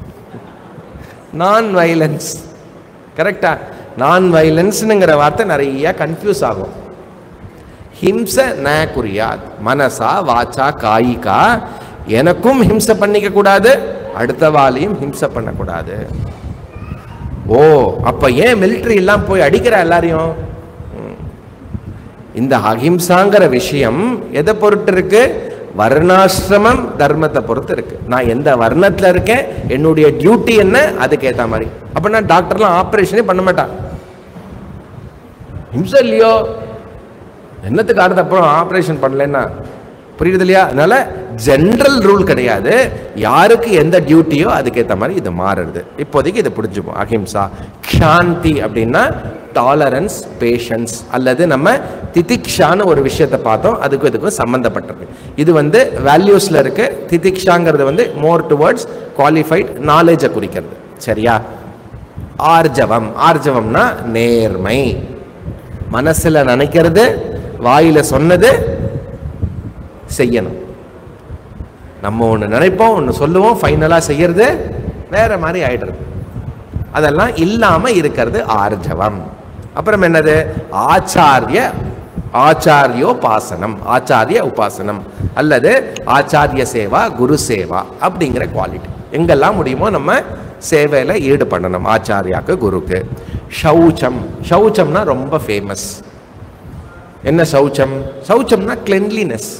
நான் வைலன்ஸ் கரெக்டா நான் வைலன்ஸ்னுங்கிற வார்த்தை நிறைய கன்ஃபியூஸ் ஆகும் ஹிம்ச ந குறியாத் மனசா வாச்சா காயிகா எனக்கும் ஹிம்சை பண்ணிக்க கூடாது அடுத்தவாளையும் ஹிம்சை பண்ணக்கூடாது ஓ அப்ப ஏன் மிலிட்ரி எல்லாம் போய் அடிக்கிற எல்லாரையும் ம். இந்த அஹிம்சாங்கிற விஷயம் எதை பொறுத்து இருக்கு வர்ணாசிரமம் தர்மத்தை பொறுத்து இருக்கு நான் எந்த வர்ணத்துல இருக்கேன் என்னுடைய டியூட்டி என்ன அதுக்கு ஏத்த மாதிரி அப்படின்னா டாக்டர்லாம் ஆப்ரேஷனே பண்ண மாட்டான் ஹிம்சை இல்லையோ என்னத்துக்கு அடுத்த அப்புறம் ஆப்ரேஷன் பண்ணலன்னா புரியுது இல்லையா அதனால ஜென்ரல் ரூல் கிடையாது யாருக்கு எந்த டியூட்டியோ அதுக்கேற்ற மாதிரி இது மாறுறது இப்போதைக்கு இதை புரிஞ்சுப்போம் அஹிம்சா க்ஷாந்தி அப்படின்னா டாலரன்ஸ் பேஷன்ஸ் அல்லது நம்ம திதிக்ஷான்னு ஒரு விஷயத்தை பார்த்தோம் அதுக்கும் இதுக்கும் சம்மந்தப்பட்டது இது வந்து வேல்யூஸ்ல இருக்கு திதிக்ஷாங்கிறது வந்து மோர் டுவர்ட்ஸ் குவாலிஃபைட் நாலேஜை குறிக்கிறது சரியா ஆர்ஜவம் ஆர்ஜவம்னா நேர்மை மனசுல நினைக்கிறது வாயில சொன்னது செய்யணும் நம்ம ஒன்று நினைப்போம் ஒன்று சொல்லுவோம் ஃபைனலாக செய்யறது வேற மாதிரி ஆயிடுறது அதெல்லாம் இல்லாம இருக்கிறது ஆர்ஜவம் அப்புறம் என்னது ஆச்சாரிய ஆச்சாரியோபாசனம் ஆச்சாரிய உபாசனம் அல்லது ஆச்சாரிய சேவா குரு சேவா அப்படிங்கிற குவாலிட்டி எங்கெல்லாம் முடியுமோ நம்ம சேவையில் ஈடுபடணும் ஆச்சாரியாக்கு குருக்கு ஷௌச்சம் ஷௌச்சம்னா ரொம்ப ஃபேமஸ் என்ன சௌச்சம் சௌச்சம்னா கிளென்லினஸ்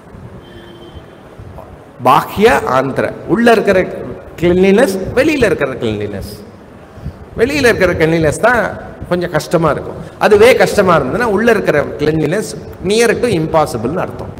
பாஹ்ய ஆந்திர உள்ள இருக்கிற கிளென்லினஸ் வெளியில இருக்கிற கிளென்லினஸ் வெளியில இருக்கிற கிளென்லினஸ் தான் கொஞ்சம் கஷ்டமா இருக்கும் அதுவே கஷ்டமா இருந்ததுன்னா உள்ள இருக்கிற கிளென்லினஸ் நியர் டு இம்பாசிபிள்னு அர்த்தம்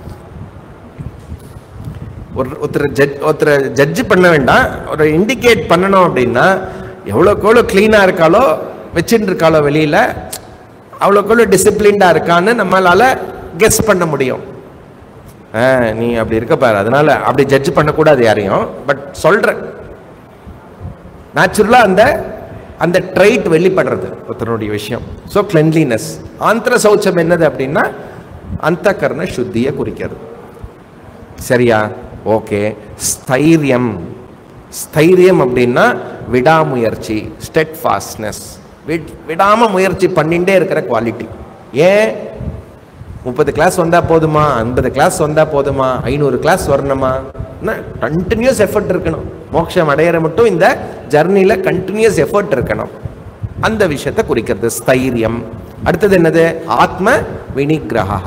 ஒரு ஒருத்தர் ஜட்ஜ் ஒருத்தரை ஜட்ஜ் பண்ண வேண்டாம் ஒரு இண்டிகேட் பண்ணணும் அப்படின்னா எவ்வளோக்கு எவ்வளோ க்ளீனாக இருக்காளோ வச்சுட்டு இருக்காளோ வெளியில் அவ்வளோக்கு எவ்வளோ டிசிப்ளின்டாக இருக்கான்னு நம்மளால கெஸ் பண்ண முடியும் ஆ நீ அப்படி இருக்க பாரு அதனால அப்படி ஜட்ஜ் பண்ணக்கூடாது யாரையும் பட் சொல்கிறேன் நேச்சுரலாக அந்த அந்த ட்ரைட் வெளிப்படுறது ஒருத்தனுடைய விஷயம் ஸோ கிளென்லினஸ் ஆந்திர சௌச்சம் என்னது அப்படின்னா அந்த கர்ண சுத்தியை குறிக்கிறது சரியா ஓகே ஸ்தைரியம் ஸ்தைரியம் அப்படின்னா விடாமுயற்சி ஸ்டெட் ஃபாஸ்ட்னஸ் விடாம முயற்சி பண்ணிட்டே இருக்கிற குவாலிட்டி ஏன் முப்பது கிளாஸ் வந்தா போதுமா ஐம்பது கிளாஸ் வந்தா போதுமா ஐநூறு கிளாஸ் வரணுமா கண்டினியூஸ் எஃபர்ட் இருக்கணும் மோட்சம் அடையிற மட்டும் இந்த ஜர்னில கண்டினியூஸ் எஃபர்ட் இருக்கணும் அந்த விஷயத்தை குறிக்கிறது ஸ்தைரியம் அடுத்தது என்னது ஆத்ம வினிகிரகா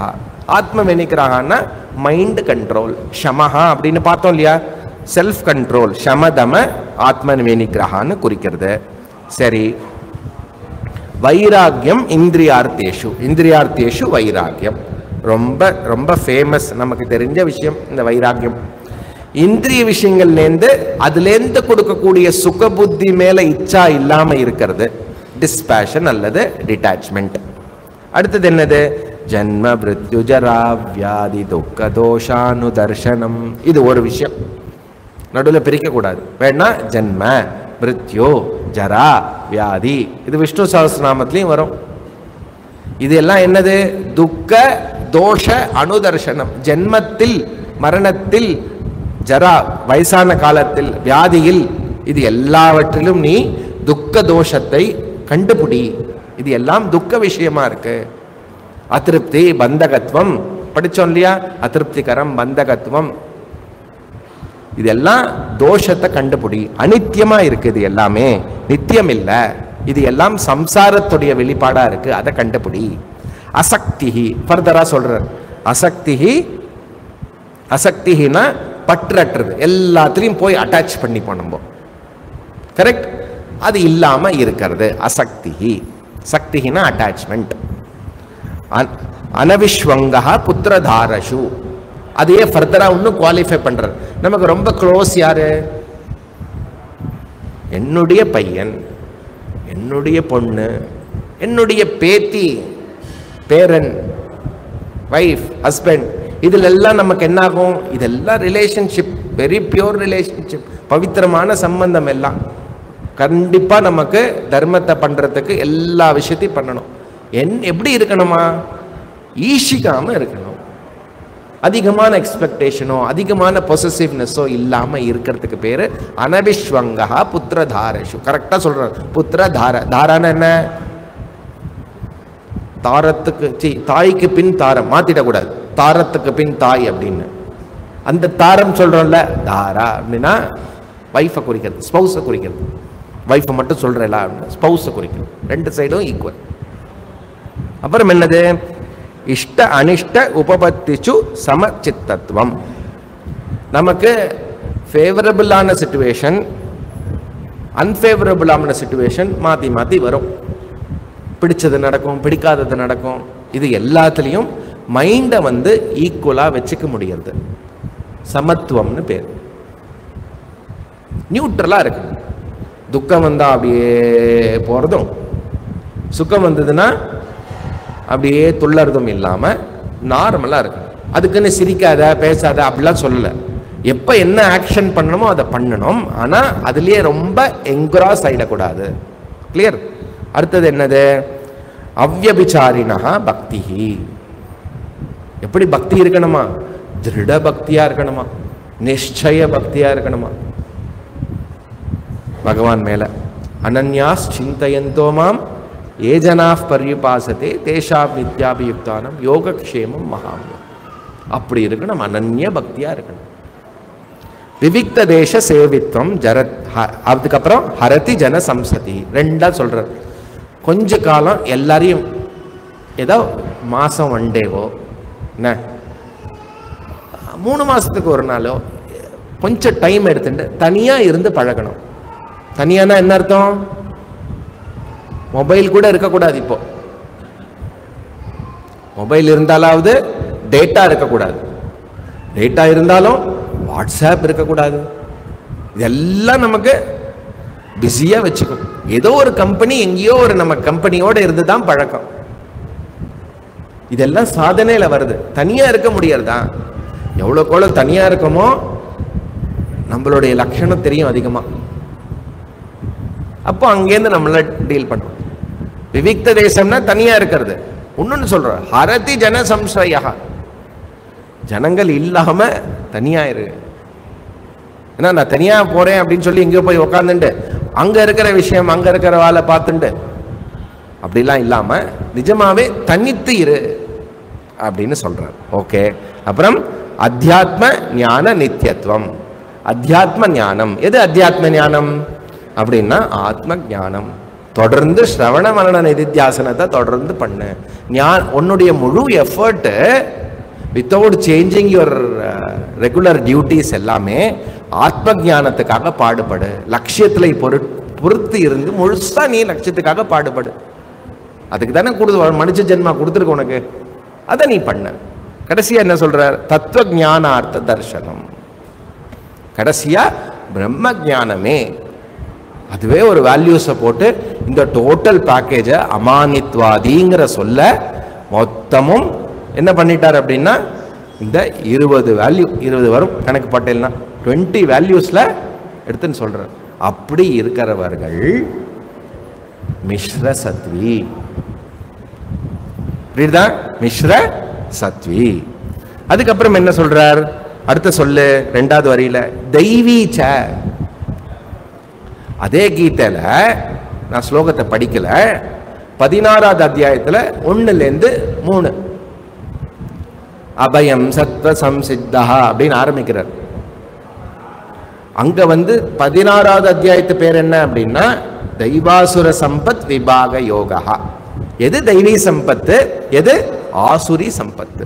ஆத்ம வினிகிரகான்னா மைண்ட் கண்ட்ரோல் ஷமஹா அப்படின்னு பார்த்தோம் இல்லையா செல்ஃப் கண்ட்ரோல் ஷமதம ஆத்ம வினிகிரகான்னு குறிக்கிறது சரி வைராக்கியம் இந்திரியார்த்தேஷு இந்திரியார்த்தேஷு வைராக்கியம் ரொம்ப ரொம்ப ஃபேமஸ் நமக்கு தெரிஞ்ச விஷயம் இந்த வைராக்கியம் இந்திரிய விஷயங்கள்லேருந்து அதுலேருந்து கொடுக்கக்கூடிய சுக புத்தி மேல இச்சா இல்லாம இருக்கிறது டிஸ்பேஷன் அல்லது டிட்டாச்மெண்ட் அடுத்தது என்னது ஜன்ம மிருத்யு ஜரா வியாதி துக்க தோஷானு தர்ஷனம் இது ஒரு விஷயம் நடுவில் பிரிக்கக்கூடாது வேணா ஜன்ம மிருத்யு ஜரா வியாதி இது விஷ்ணு சஹஸ்ரநாமத்திலையும் வரும் இது எல்லாம் என்னது துக்க தோஷ அனுதர்ஷனம் ஜென்மத்தில் மரணத்தில் ஜரா வயசான காலத்தில் வியாதியில் இது எல்லாவற்றிலும் நீ துக்க தோஷத்தை கண்டுபிடி இது எல்லாம் துக்க விஷயமா இருக்கு அதிருப்தி பந்தகத்துவம் படிச்சோம் இல்லையா அதிருப்திகரம் பந்தகத்துவம் இதெல்லாம் தோஷத்தை கண்டுபிடி அனித்தியமா இருக்கு இது எல்லாமே நித்தியம் இல்ல இது எல்லாம் சம்சாரத்துடைய வெளிப்பாடா இருக்கு அதை கண்டுபிடி அசக்திஹி ஃபர்தரா சொல்றார் அசக்திஹி அசக்திஹினா பற்றற்றது எல்லாத்துலேயும் போய் அட்டாச் பண்ணிப்போம் நம்ம கரெக்ட் அது இல்லாம இருக்கிறது அசக்திஹி சக்திஹினா அட்டாச்மெண்ட் அனவிஸ்வங்கா புத்திரதாரஷு அதையே ஃபர்தரா இன்னும் குவாலிஃபை பண்றார் நமக்கு ரொம்ப க்ளோஸ் யாரு என்னுடைய பையன் என்னுடைய பொண்ணு என்னுடைய பேத்தி பேரன் வைஃப் ஹஸ்பண்ட் இதுல எல்லாம் நமக்கு என்ன ஆகும் இதெல்லாம் ரிலேஷன்ஷிப் வெரி பியூர் ரிலேஷன்ஷிப் பவித்திரமான சம்பந்தம் எல்லாம் கண்டிப்பா நமக்கு தர்மத்தை பண்றதுக்கு எல்லா விஷயத்தையும் பண்ணணும் என் எப்படி இருக்கணுமா ஈஷிக்காம இருக்கணும் அதிகமான எக்ஸ்பெக்டேஷனோ அதிகமான பொசசிவ்னஸோ இல்லாம இருக்கிறதுக்கு பேரு அனவிஸ்வங்கா புத்திரதாரஷு கரெக்டா சொல்றாரு புத்திரதார தாரான என்ன தாரத்துக்கு சி தாய்க்கு பின் தாரம் மாத்திடக்கூடாது தாரத்துக்கு பின் தாய் அப்படின்னு அந்த தாரம் சொல்றோம்ல தாரா அப்படின்னா வைஃபை குறிக்கிறது ஸ்பௌஸை குறிக்கிறது வைஃபை மட்டும் சொல்றேல ஸ்பௌஸை குறிக்கிறது ரெண்டு சைடும் ஈக்குவல் அப்புறம் என்னது இஷ்ட அனிஷ்ட உபபத்திச்சு சமச்சித்தத்துவம் நமக்கு ஃபேவரபிளான சுச்சுவேஷன் அன்ஃபேவரபிளான சுச்சுவேஷன் மாற்றி மாற்றி வரும் பிடிச்சது நடக்கும் பிடிக்காதது நடக்கும் இது எல்லாத்துலேயும் மைண்டை வந்து ஈக்குவலாக வச்சுக்க முடியாது சமத்துவம்னு பேர் நியூட்ரலாக இருக்கு துக்கம் வந்தால் அப்படியே போகிறதும் சுகம் வந்ததுன்னா அப்படியே துள்ளறதும் இல்லாமல் நார்மலாக இருக்கு அதுக்குன்னு சிரிக்காத பேசாத அப்படிலாம் சொல்லலை எப்போ என்ன ஆக்ஷன் பண்ணணுமோ அதை பண்ணணும் ஆனால் அதுலேயே ரொம்ப என்க்ராஸ் ஆகிடக்கூடாது கிளியர் அடுத்தது என்னது அவ்யபிச்சாரினா பக்தி எப்படி பக்தி இருக்கணுமா திருட பக்தியா இருக்கணுமா நிச்சய பக்தியா இருக்கணுமா பகவான் மேல அனன்யாஸ் சிந்தயந்தோ மாம் ஏ ஜனா பர்யுபாசத்தே தேஷாம் நித்யாபியுக்தானம் யோகக்ஷேமம் மகாமியம் அப்படி இருக்கணும் அனன்ய பக்தியா இருக்கணும் விவிக்த தேச சேவித்வம் ஜரத் ஹ- அதுக்கப்புறம் ஹரதி ஜன சம்சதி ரெண்டா சொல்றார் கொஞ்ச காலம் எல்லாரையும் ஏதோ மாசம் ஒன் டேவோ என்ன மூணு மாசத்துக்கு ஒரு நாளோ கொஞ்சம் டைம் எடுத்துட்டு தனியா இருந்து பழகணும் தனியானா என்ன அர்த்தம் மொபைல் கூட இருக்கக்கூடாது இப்போ மொபைல் இருந்தாலாவது டேட்டா இருக்கக்கூடாது டேட்டா இருந்தாலும் வாட்ஸ்அப் இருக்கக்கூடாது இதெல்லாம் நமக்கு பிஸியாக வச்சுக்கும் ஏதோ ஒரு கம்பெனி எங்கேயோ ஒரு நம்ம கம்பெனியோட இருந்து தான் பழக்கம் இதெல்லாம் சாதனையில் வருது தனியாக இருக்க முடியறதா எவ்வளோக்கு எவ்வளோ தனியாக இருக்கமோ நம்மளுடைய லட்சணம் தெரியும் அதிகமாக அப்போ அங்கேருந்து நம்மள டீல் பண்ணுறோம் விவிக்த தேசம்னா தனியாக இருக்கிறது இன்னொன்று சொல்கிறோம் ஹரதி ஜன சம்சயா ஜனங்கள் இல்லாமல் தனியாக இரு ஏன்னா நான் தனியாக போகிறேன் அப்படின்னு சொல்லி எங்கேயோ போய் உக்காந்துட்டு அங்கே இருக்கிற விஷயம் அங்கே இருக்கிற வேலை பார்த்துட்டு அப்படிலாம் இல்லாமல் நிஜமாவே தனித்து இரு அப்படின்னு சொல்கிறார் ஓகே அப்புறம் அத்தியாத்ம ஞான நித்தியத்துவம் அத்தியாத்ம ஞானம் எது அத்தியாத்ம ஞானம் அப்படின்னா ஆத்ம ஞானம் தொடர்ந்து ஸ்ரவண மரண நிதித்தியாசனத்தை தொடர்ந்து பண்ணு ஞா உன்னுடைய முழு effort without changing your regular duties எல்லாமே ஆத்ம ஞானத்துக்காக பாடுபடு லட்சியத்தில் பொரு பொறுத்து இருந்து முழுசா நீ லட்சியத்துக்காக பாடுபடு அதுக்கு தானே கொடுத்து மனுஷ ஜென்மா கொடுத்துருக்கு உனக்கு அதை நீ பண்ண கடைசியா என்ன சொல்றார் தத்துவ ஞானார்த்த தர்சனம் கடைசியா பிரம்ம ஞானமே அதுவே ஒரு வேல்யூஸை போட்டு இந்த டோட்டல் பேக்கேஜை அமானித்வாதிங்கிற சொல்ல மொத்தமும் என்ன பண்ணிட்டார் அப்படின்னா இந்த இருபது வேல்யூ இருபது வரும் கணக்கு பட்டேல்னா டுவெண்ட்டி வேல்யூஸில் எடுத்துன்னு சொல்கிறார் அப்படி இருக்கிறவர்கள் மிஸ்ர சத்வி புரியுதா மிஸ்ர சத்வி அதுக்கப்புறம் என்ன சொல்றார் அடுத்த சொல்லு ரெண்டாவது வரியில தெய்வீச்ச அதே கீதையில நான் ஸ்லோகத்தை படிக்கல பதினாறாவது அத்தியாயத்துல ஒண்ணுலேருந்து மூணு அபயம் சத்வ சம்சித்தா அப்படின்னு ஆரம்பிக்கிறார் அங்க வந்து பதினாறாவது அத்தியாயத்து பேர் என்ன அப்படின்னா தெய்வாசுர சம்பத் விபாக யோகா எது தெய்வீ சம்பத்து எது ஆசுரி சம்பத்து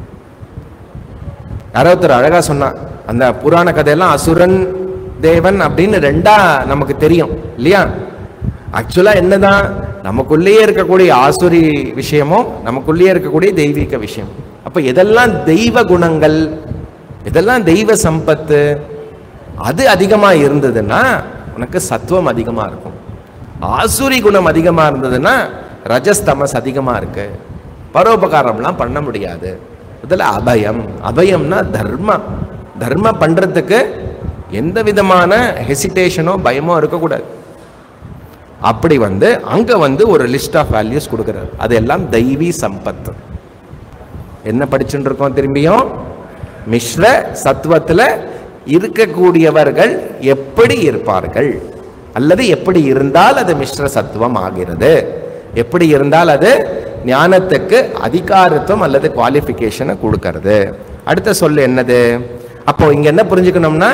யாரோ ஒருத்தர் அழகா சொன்னான் அந்த புராண கதையெல்லாம் அசுரன் தேவன் அப்படின்னு ரெண்டா நமக்கு தெரியும் இல்லையா ஆக்சுவலா என்னதான் நமக்குள்ளேயே இருக்கக்கூடிய ஆசுரி விஷயமும் நமக்குள்ளேயே இருக்கக்கூடிய தெய்வீக விஷயம் அப்ப எதெல்லாம் தெய்வ குணங்கள் இதெல்லாம் தெய்வ சம்பத்து அது அதிகமா இருந்ததுன்னா உனக்கு சத்துவம் அதிகமா இருக்கும் ஆசுரி குணம் அதிகமா இருந்ததுன்னா ரஜஸ் தமஸ் அதிகமா இருக்கு பரோபகாரம்லாம் பண்ண முடியாது இதில் அபயம் அபயம்னா தர்ம தர்ம பண்றதுக்கு எந்த விதமான ஹெசிடேஷனோ பயமோ இருக்கக்கூடாது அப்படி வந்து அங்க வந்து ஒரு லிஸ்ட் ஆஃப் வேல்யூஸ் கொடுக்குறாரு அதெல்லாம் தெய்வீ சம்பத்து என்ன படிச்சுட்டு இருக்கோம் திரும்பியும் மிஸ்ர சத்துவத்துல இருக்கக்கூடியவர்கள் எப்படி இருப்பார்கள் அல்லது எப்படி இருந்தால் அது மிஸ்ர சத்துவம் ஆகிறது எப்படி இருந்தால் அது ஞானத்துக்கு அதிகாரத்துவம் அல்லது குவாலிஃபிகேஷனை கொடுக்கறது அடுத்த சொல்லு என்னது அப்போ இங்க என்ன புரிஞ்சுக்கணும்னா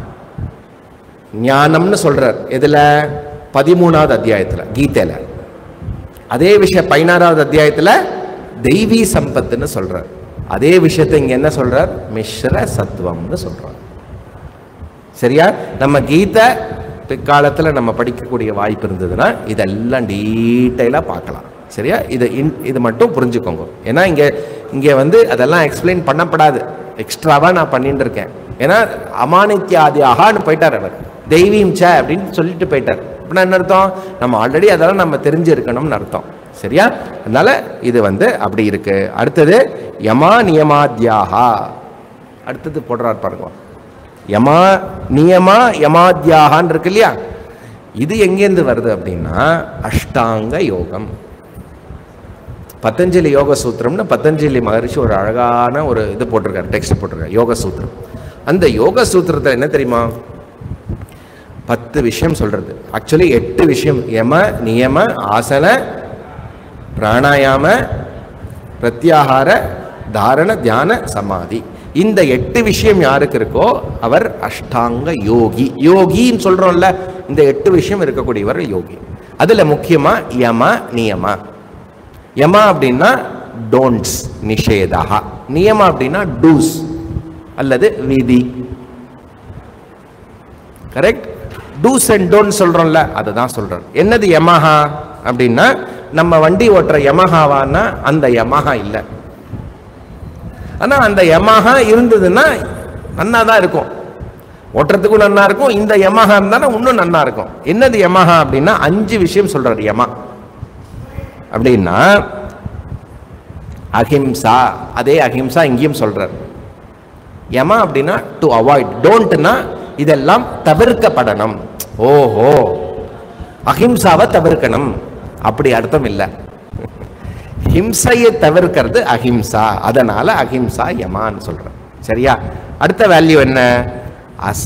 ஞானம்னு சொல்றார் எதுல பதிமூணாவது அத்தியாயத்துல கீதையில அதே விஷயம் பதினாறாவது அத்தியாயத்துல தெய்வீ சம்பத்துன்னு சொல்றார் அதே விஷயத்தை இங்க என்ன சொல்றார் மிஸ்ர சத்துவம்னு சொல்றார் சரியா நம்ம கீதை பிற்காலத்தில் நம்ம படிக்கக்கூடிய வாய்ப்பு இருந்ததுன்னா இதெல்லாம் டீட்டெயிலாக பார்க்கலாம் சரியா இது இன் இது மட்டும் புரிஞ்சுக்கோங்க ஏன்னா இங்கே இங்கே வந்து அதெல்லாம் எக்ஸ்பிளைன் பண்ணப்படாது எக்ஸ்ட்ராவாக நான் பண்ணிட்டு இருக்கேன் ஏன்னா அமானித்யாதியாகான்னு போயிட்டார் அவர் தெய்வீம் ச அப்படின்னு சொல்லிட்டு போயிட்டார் அப்படின்னா என்ன அர்த்தம் நம்ம ஆல்ரெடி அதெல்லாம் நம்ம தெரிஞ்சிருக்கணும்னு அர்த்தம் சரியா அதனால இது வந்து அப்படி இருக்கு அடுத்தது யமா நியமாத்யாகா அடுத்தது போடுறார் பாருங்க யமா நியமா யமாத்யாகான்னு இருக்கு இல்லையா இது எங்கேருந்து வருது அப்படின்னா அஷ்டாங்க யோகம் பத்தஞ்சலி யோக சூத்திரம்னு பத்தஞ்சலி மகரிஷி ஒரு அழகான ஒரு இது போட்டிருக்காரு டெக்ஸ்ட் போட்டிருக்காரு யோக சூத்திரம் அந்த யோக சூத்திரத்தில் என்ன தெரியுமா பத்து விஷயம் சொல்றது ஆக்சுவலி எட்டு விஷயம் யம நியம ஆசன பிராணாயாம பிரத்யாகார தாரண தியான சமாதி இந்த எட்டு விஷயம் யாருக்கு இருக்கோ அவர் அஷ்டாங்க யோகி யோகின்னு சொல்றோம்ல இந்த எட்டு விஷயம் இருக்கக்கூடியவர் யோகி அதுல முக்கியமா யம நியம யமா அப்படின்னா டோன்ட்ஸ் நிஷேதா நியம அப்படின்னா டூஸ் அல்லது விதி கரெக்ட் டூஸ் அண்ட் டோன்ட் சொல்றோம்ல அதை தான் சொல்றோம் என்னது யமஹா அப்படின்னா நம்ம வண்டி ஓட்டுற யமஹாவான்னா அந்த யமஹா இல்லை ஆனா அந்த யமஹா இருந்ததுன்னா நன்னா தான் இருக்கும் ஓட்டுறதுக்கும் நன்னா இருக்கும் இந்த யமஹா இருந்தாலும் இன்னும் நன்னா இருக்கும் என்னது யமஹா அப்படின்னா அஞ்சு விஷயம் சொல்றாரு யமா அப்படின்னா அஹிம்சா அதே அஹிம்சா இங்கேயும் சொல்றார் யமா அப்படின்னா டு அவாய்ட் டோன்ட்னா இதெல்லாம் தவிர்க்கப்படணும் ஓஹோ அஹிம்சாவை தவிர்க்கணும் அப்படி அர்த்தம் இல்லை ஹிம்சையை தவிர்க்கிறது அஹிம்சா அதனால அஹிம்சா யமான்னு சொல்றேன் சரியா அடுத்த வேல்யூ என்ன அஸ்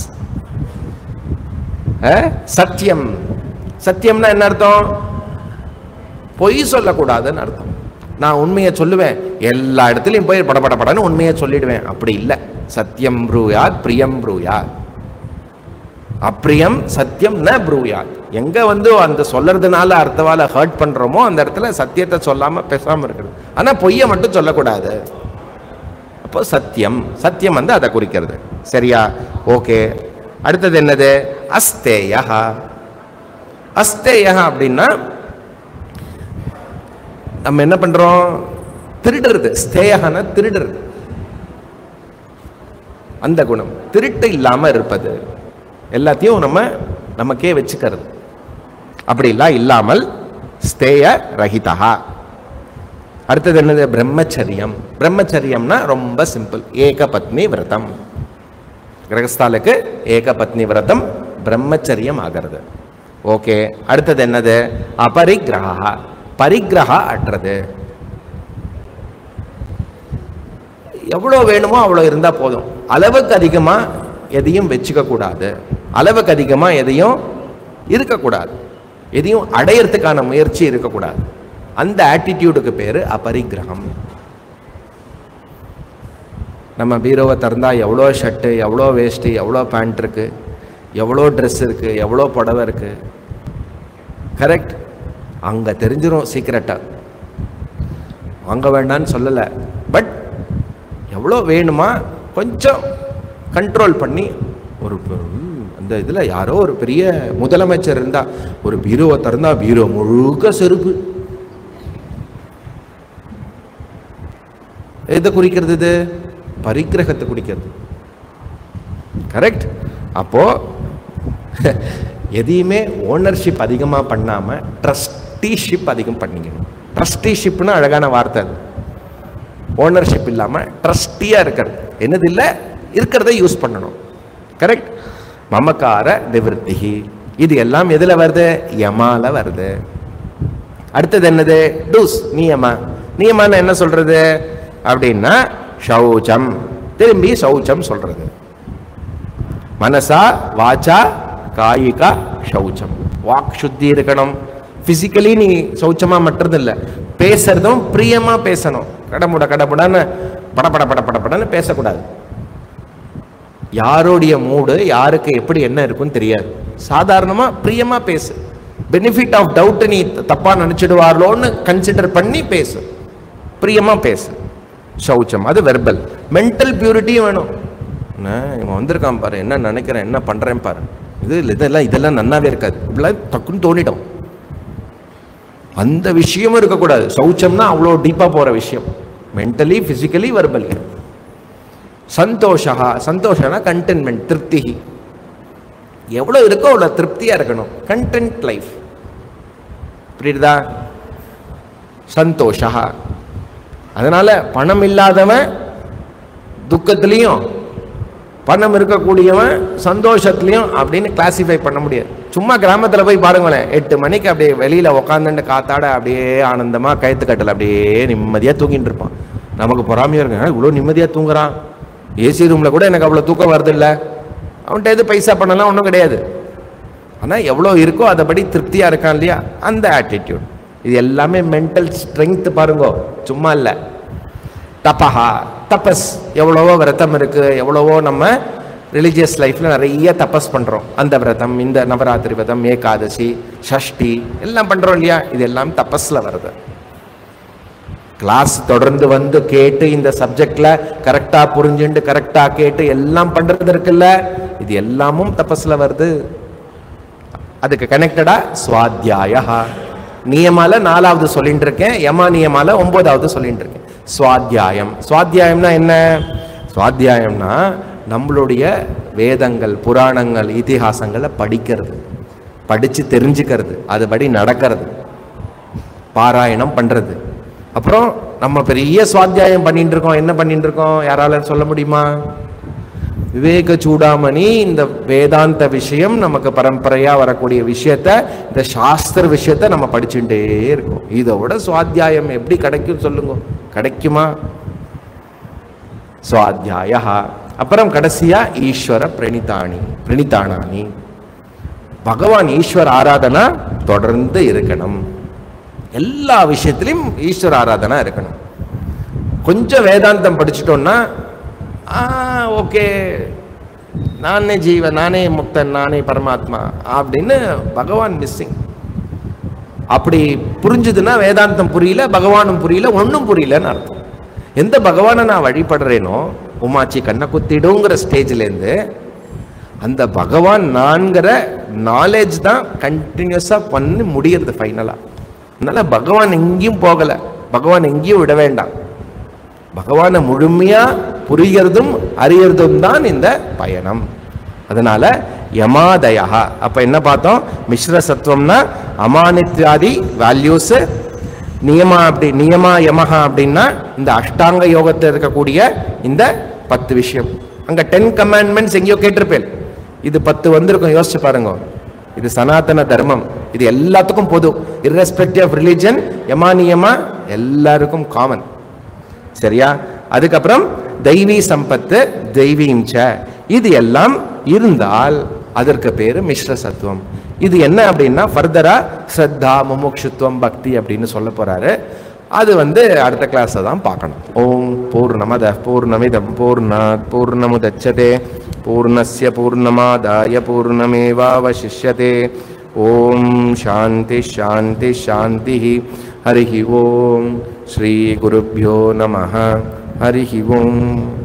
அஹ், சத்தியம் சத்தியம்னா என்ன அர்த்தம் பொய் சொல்லக்கூடாதுன்னு அர்த்தம் நான் உண்மையை சொல்லுவேன் எல்லா இடத்துலையும் போய் படபட படன்னு உண்மையை சொல்லிடுவேன் அப்படி இல்லை சத்தியம் ப்ரூயாத் பிரியம் ப்ரூயாத் அப்பிரியம் சத்தியம் ந ப்ரூயாத் எங்க வந்து அந்த சொல்லறதுனால அர்த்தவால ஹர்ட் பண்றோமோ அந்த இடத்துல சத்தியத்தை சொல்லாம பேசாம இருக்கிறது ஆனா பொய்யை மட்டும் சொல்லக்கூடாது அப்போ சத்தியம் சத்தியம் வந்து அதை குறிக்கிறது சரியா ஓகே அடுத்தது என்னது அஸ்தேயா அஸ்தேயா அப்படின்னா நம்ம என்ன பண்றோம் திருடுறது ஸ்தேயகன திருடுறது அந்த குணம் திருட்டு இல்லாம இருப்பது எல்லாத்தையும் நம்ம நமக்கே வச்சுக்கிறது அப்படிலாம் இல்லாமல் ஸ்தேய ரஹிதா அடுத்தது என்னது பிரம்மச்சரியம் பிரம்மச்சரியம்னா ரொம்ப சிம்பிள் ஏக பத்னி விரதம் கிரகஸ்தாலுக்கு ஏக பத்னி விரதம் பிரம்மச்சரியம் ஆகிறது ஓகே அடுத்தது என்னது அபரிக்கிரகா பரிக்கிரகா அற்றது எவ்வளோ வேணுமோ அவ்வளோ இருந்தால் போதும் அளவுக்கு அதிகமாக எதையும் வச்சுக்க கூடாது அளவுக்கு அதிகமாக எதையும் இருக்கக்கூடாது எதையும் அடையறதுக்கான முயற்சி இருக்கக்கூடாது அந்த ஆட்டிடியூடுக்கு பேர் அபரிக்கிரகம் நம்ம பீரோவை திறந்தா எவ்வளோ ஷர்ட்டு எவ்வளோ வேஷ்ட்டு எவ்வளோ பேண்ட் இருக்கு எவ்வளோ ட்ரெஸ் இருக்கு எவ்வளோ புடவை இருக்கு கரெக்ட் அங்கே தெரிஞ்சிரும் சீக்கிரட்டாக வாங்க வேண்டாம்னு சொல்லலை பட் எவ்வளோ வேணுமா கொஞ்சம் கண்ட்ரோல் பண்ணி ஒரு ப- ம், அந்த இதில் யாரோ ஒரு பெரிய முதலமைச்சர் இருந்தா ஒரு பீரோவை திறந்தா பீரோ முழுக்க செருப்பு எதை குறிக்கிறது இது பரிக்கிரகத்தை குறிக்கிறது கரெக்ட் அப்போ எதையுமே ஓனர்ஷிப் அதிகமாக பண்ணாம ட்ரஸ்டிஷிப் அதிகம் பண்ணிக்கணும் ட்ரஸ்டிஷிப்னு அழகான வார்த்தை அது ஓனர்ஷிப் இல்லாமல் ட்ரஸ்டியாக இருக்கிறது என்னது இல்லை இருக்கிறத யூஸ் பண்ணணும் கரெக்ட் மமக்கார நிவர்த்திகி இது எல்லாம் எதில் வருது யமால வருது அடுத்தது என்னது டூஸ் நியமா நியமான என்ன சொல்றது அப்படின்னா சௌச்சம் திரும்பி சௌச்சம் சொல்றது மனசா வாச்சா காயிகா சௌச்சம் வாக் சுத்தி இருக்கணும் பிசிக்கலி நீ சௌச்சமா மட்டும் இல்லை பேசுறதும் பிரியமா பேசணும் கடமுட கடமுடன்னு படபட பட படன்னு பேசக்கூடாது யாருடைய மூடு யாருக்கு எப்படி என்ன இருக்குன்னு தெரியாது சாதாரணமா பிரியமா பேசு பெனிஃபிட் ஆஃப் டவுட் நீ தப்பா நினைச்சிடுவார்களோன்னு கன்சிடர் பண்ணி பேசு பிரியமா பேசு சௌச்சம் அது வெர்பல் மென்டல் பியூரிட்டியும் வேணும் என்ன இவன் வந்திருக்கான் பாரு என்ன நினைக்கிறேன் என்ன பண்றேன் பாரு இது இல்ல, இதெல்லாம் இதெல்லாம் நன்னாவே இருக்காது இப்படிலாம் டக்குன்னு தோணிடும் அந்த விஷயமும் இருக்கக்கூடாது சௌச்சம்னா அவ்வளோ டீப்பா போற விஷயம் மென்டலி பிசிக்கலி வெர்பலி சந்தோஷா சந்தோஷம்னா கண்டென்மெண்ட் திருப்தி எவ்வளோ இருக்கோ அவ்வளோ திருப்தியா இருக்கணும் கண்டென்ட் லைஃப் புரியுதா சந்தோஷா அதனால பணம் இல்லாதவன் துக்கத்திலையும் பணம் இருக்கக்கூடியவன் சந்தோஷத்துலையும் அப்படின்னு கிளாசிஃபை பண்ண முடியாது சும்மா கிராமத்தில் போய் பாருங்களேன் எட்டு மணிக்கு அப்படியே வெளியில் உக்காந்துட்டு காத்தாட அப்படியே ஆனந்தமாக கயத்து கட்டல அப்படியே நிம்மதியாக தூங்கிட்டு இருப்பான் நமக்கு பொறாமையாக இருக்கு இவ்வளோ நிம்மதியாக தூங்குறான் ஏசி ரூமில் கூட எனக்கு அவ்வளோ தூக்கம் வருது இல்லை அவன்கிட்ட எது பைசா பண்ணலாம் ஒன்றும் கிடையாது ஆனால் எவ்வளோ இருக்கோ அதைப்படி திருப்தியாக இருக்கான் இல்லையா அந்த ஆட்டிடியூட் இது எல்லாமே மென்டல் ஸ்ட்ரென்த் பாருங்கோ சும்மா இல்லை தபஹா தபஸ் எவ்வளவோ விரதம் இருக்கு எவ்வளவோ நம்ம ரிலிஜியஸ் லைஃப்ல நிறைய தபஸ் பண்றோம் அந்த விரதம் இந்த நவராத்திரி விரதம் ஏகாதசி ஷஷ்டி எல்லாம் பண்றோம் இல்லையா இது எல்லாம் தபஸ்ல வருது கிளாஸ் தொடர்ந்து வந்து கேட்டு இந்த சப்ஜெக்ட்ல கரெக்டா புரிஞ்சுண்டு கரெக்டா கேட்டு எல்லாம் பண்றது இருக்குல்ல இது எல்லாமும் தபஸ்ல வருது அதுக்கு கனெக்டடா சுவாத்தியாயா நியமால நாலாவது சொல்லிட்டு இருக்கேன் யமா நியமால ஒன்பதாவது சொல்லிட்டு இருக்கேன் சுவாத்தியாயம் சுவாத்தியாயம்னா என்ன சுவாத்தியாயம்னா நம்மளுடைய வேதங்கள் புராணங்கள் இதிகாசங்களை படிக்கிறது படிச்சு தெரிஞ்சுக்கிறது அதுபடி நடக்கிறது பாராயணம் பண்றது அப்புறம் நம்ம பெரிய சுவாத்தியாயம் பண்ணிட்டு இருக்கோம் என்ன பண்ணிட்டு இருக்கோம் யாரால சொல்ல முடியுமா விவேக சூடாமணி இந்த வேதாந்த விஷயம் நமக்கு பரம்பரையா வரக்கூடிய விஷயத்த இந்த சாஸ்திர விஷயத்த நம்ம படிச்சுட்டே இருக்கோம் இதை விட சுவாத்தியாயம் எப்படி கிடைக்கும் சொல்லுங்க கிடைக்குமா சுவாத்தியாய அப்புறம் கடைசியா ஈஸ்வர பிரணிதானி பிரணிதானானி பகவான் ஈஸ்வர ஆராதனா தொடர்ந்து இருக்கணும் எல்லா விஷயத்திலையும் ஈஸ்வர ஆராதனா இருக்கணும் கொஞ்சம் வேதாந்தம் படிச்சிட்டோம்னா ஓகே நானே ஜீவன் நானே முக்தன் நானே பரமாத்மா அப்படின்னு பகவான் மிஸ்ஸிங் அப்படி புரிஞ்சுதுன்னா வேதாந்தம் புரியல பகவானும் புரியல ஒன்றும் புரியலன்னு அர்த்தம் எந்த பகவானை நான் வழிபடுறேனோ உமாச்சி கண்ணை குத்திடுங்கிற ஸ்டேஜ்லேருந்து அந்த பகவான் நான்கிற நாலேஜ் தான் கண்டினியூஸாக பண்ணி முடியறது ஃபைனலாக அதனால் பகவான் எங்கேயும் போகலை பகவான் எங்கேயும் விட வேண்டாம் பகவானை முழுமையாக புரிகிறதும் அறியறதும் தான் இந்த பயணம் அதனால யமாதயா அப்போ என்ன பார்த்தோம் மிஸ்ர சத்துவம்னா அமானித்யாதி வேல்யூஸு நியமா அப்படி நியமா யமஹா அப்படின்னா இந்த அஷ்டாங்க யோகத்தில் இருக்கக்கூடிய இந்த பத்து விஷயம் அங்கே டென் கமாண்ட்மெண்ட்ஸ் எங்கேயோ கேட்டிருப்பேன் இது பத்து வந்திருக்கும் யோசிச்சு பாருங்க இது சனாதன தர்மம் இது எல்லாத்துக்கும் பொது irrespective of religion yama niyama எல்லாருக்கும் காமன் சரியா அதுக்கப்புறம் தெய்வீ சம்பத்து தெய்வீஞ்ச இது எல்லாம் இருந்தால் அதற்கு பேரு மிஸ்ர சத்துவம் இது என்ன அப்படின்னா ஃபர்தரா ஸ்ரத்தா முமுட்சுத்துவம் பக்தி அப்படின்னு சொல்ல போறாரு அது வந்து அடுத்த கிளாஸை தான் பார்க்கணும் ஓம் பூர்ணமத பூர்ணமிதம் பூர்ணாத் பூர்ணமுதச்சதே பூர்ணஸ்ய பூர்ணமாதாய பூர்ணமேவாவசிஷ்யதே ஓம் சாந்தி சாந்தி சாந்தி ஹரிஹி ஓம் ஸ்ரீ குருभ्यो நமः ஹரிஹி ஓம்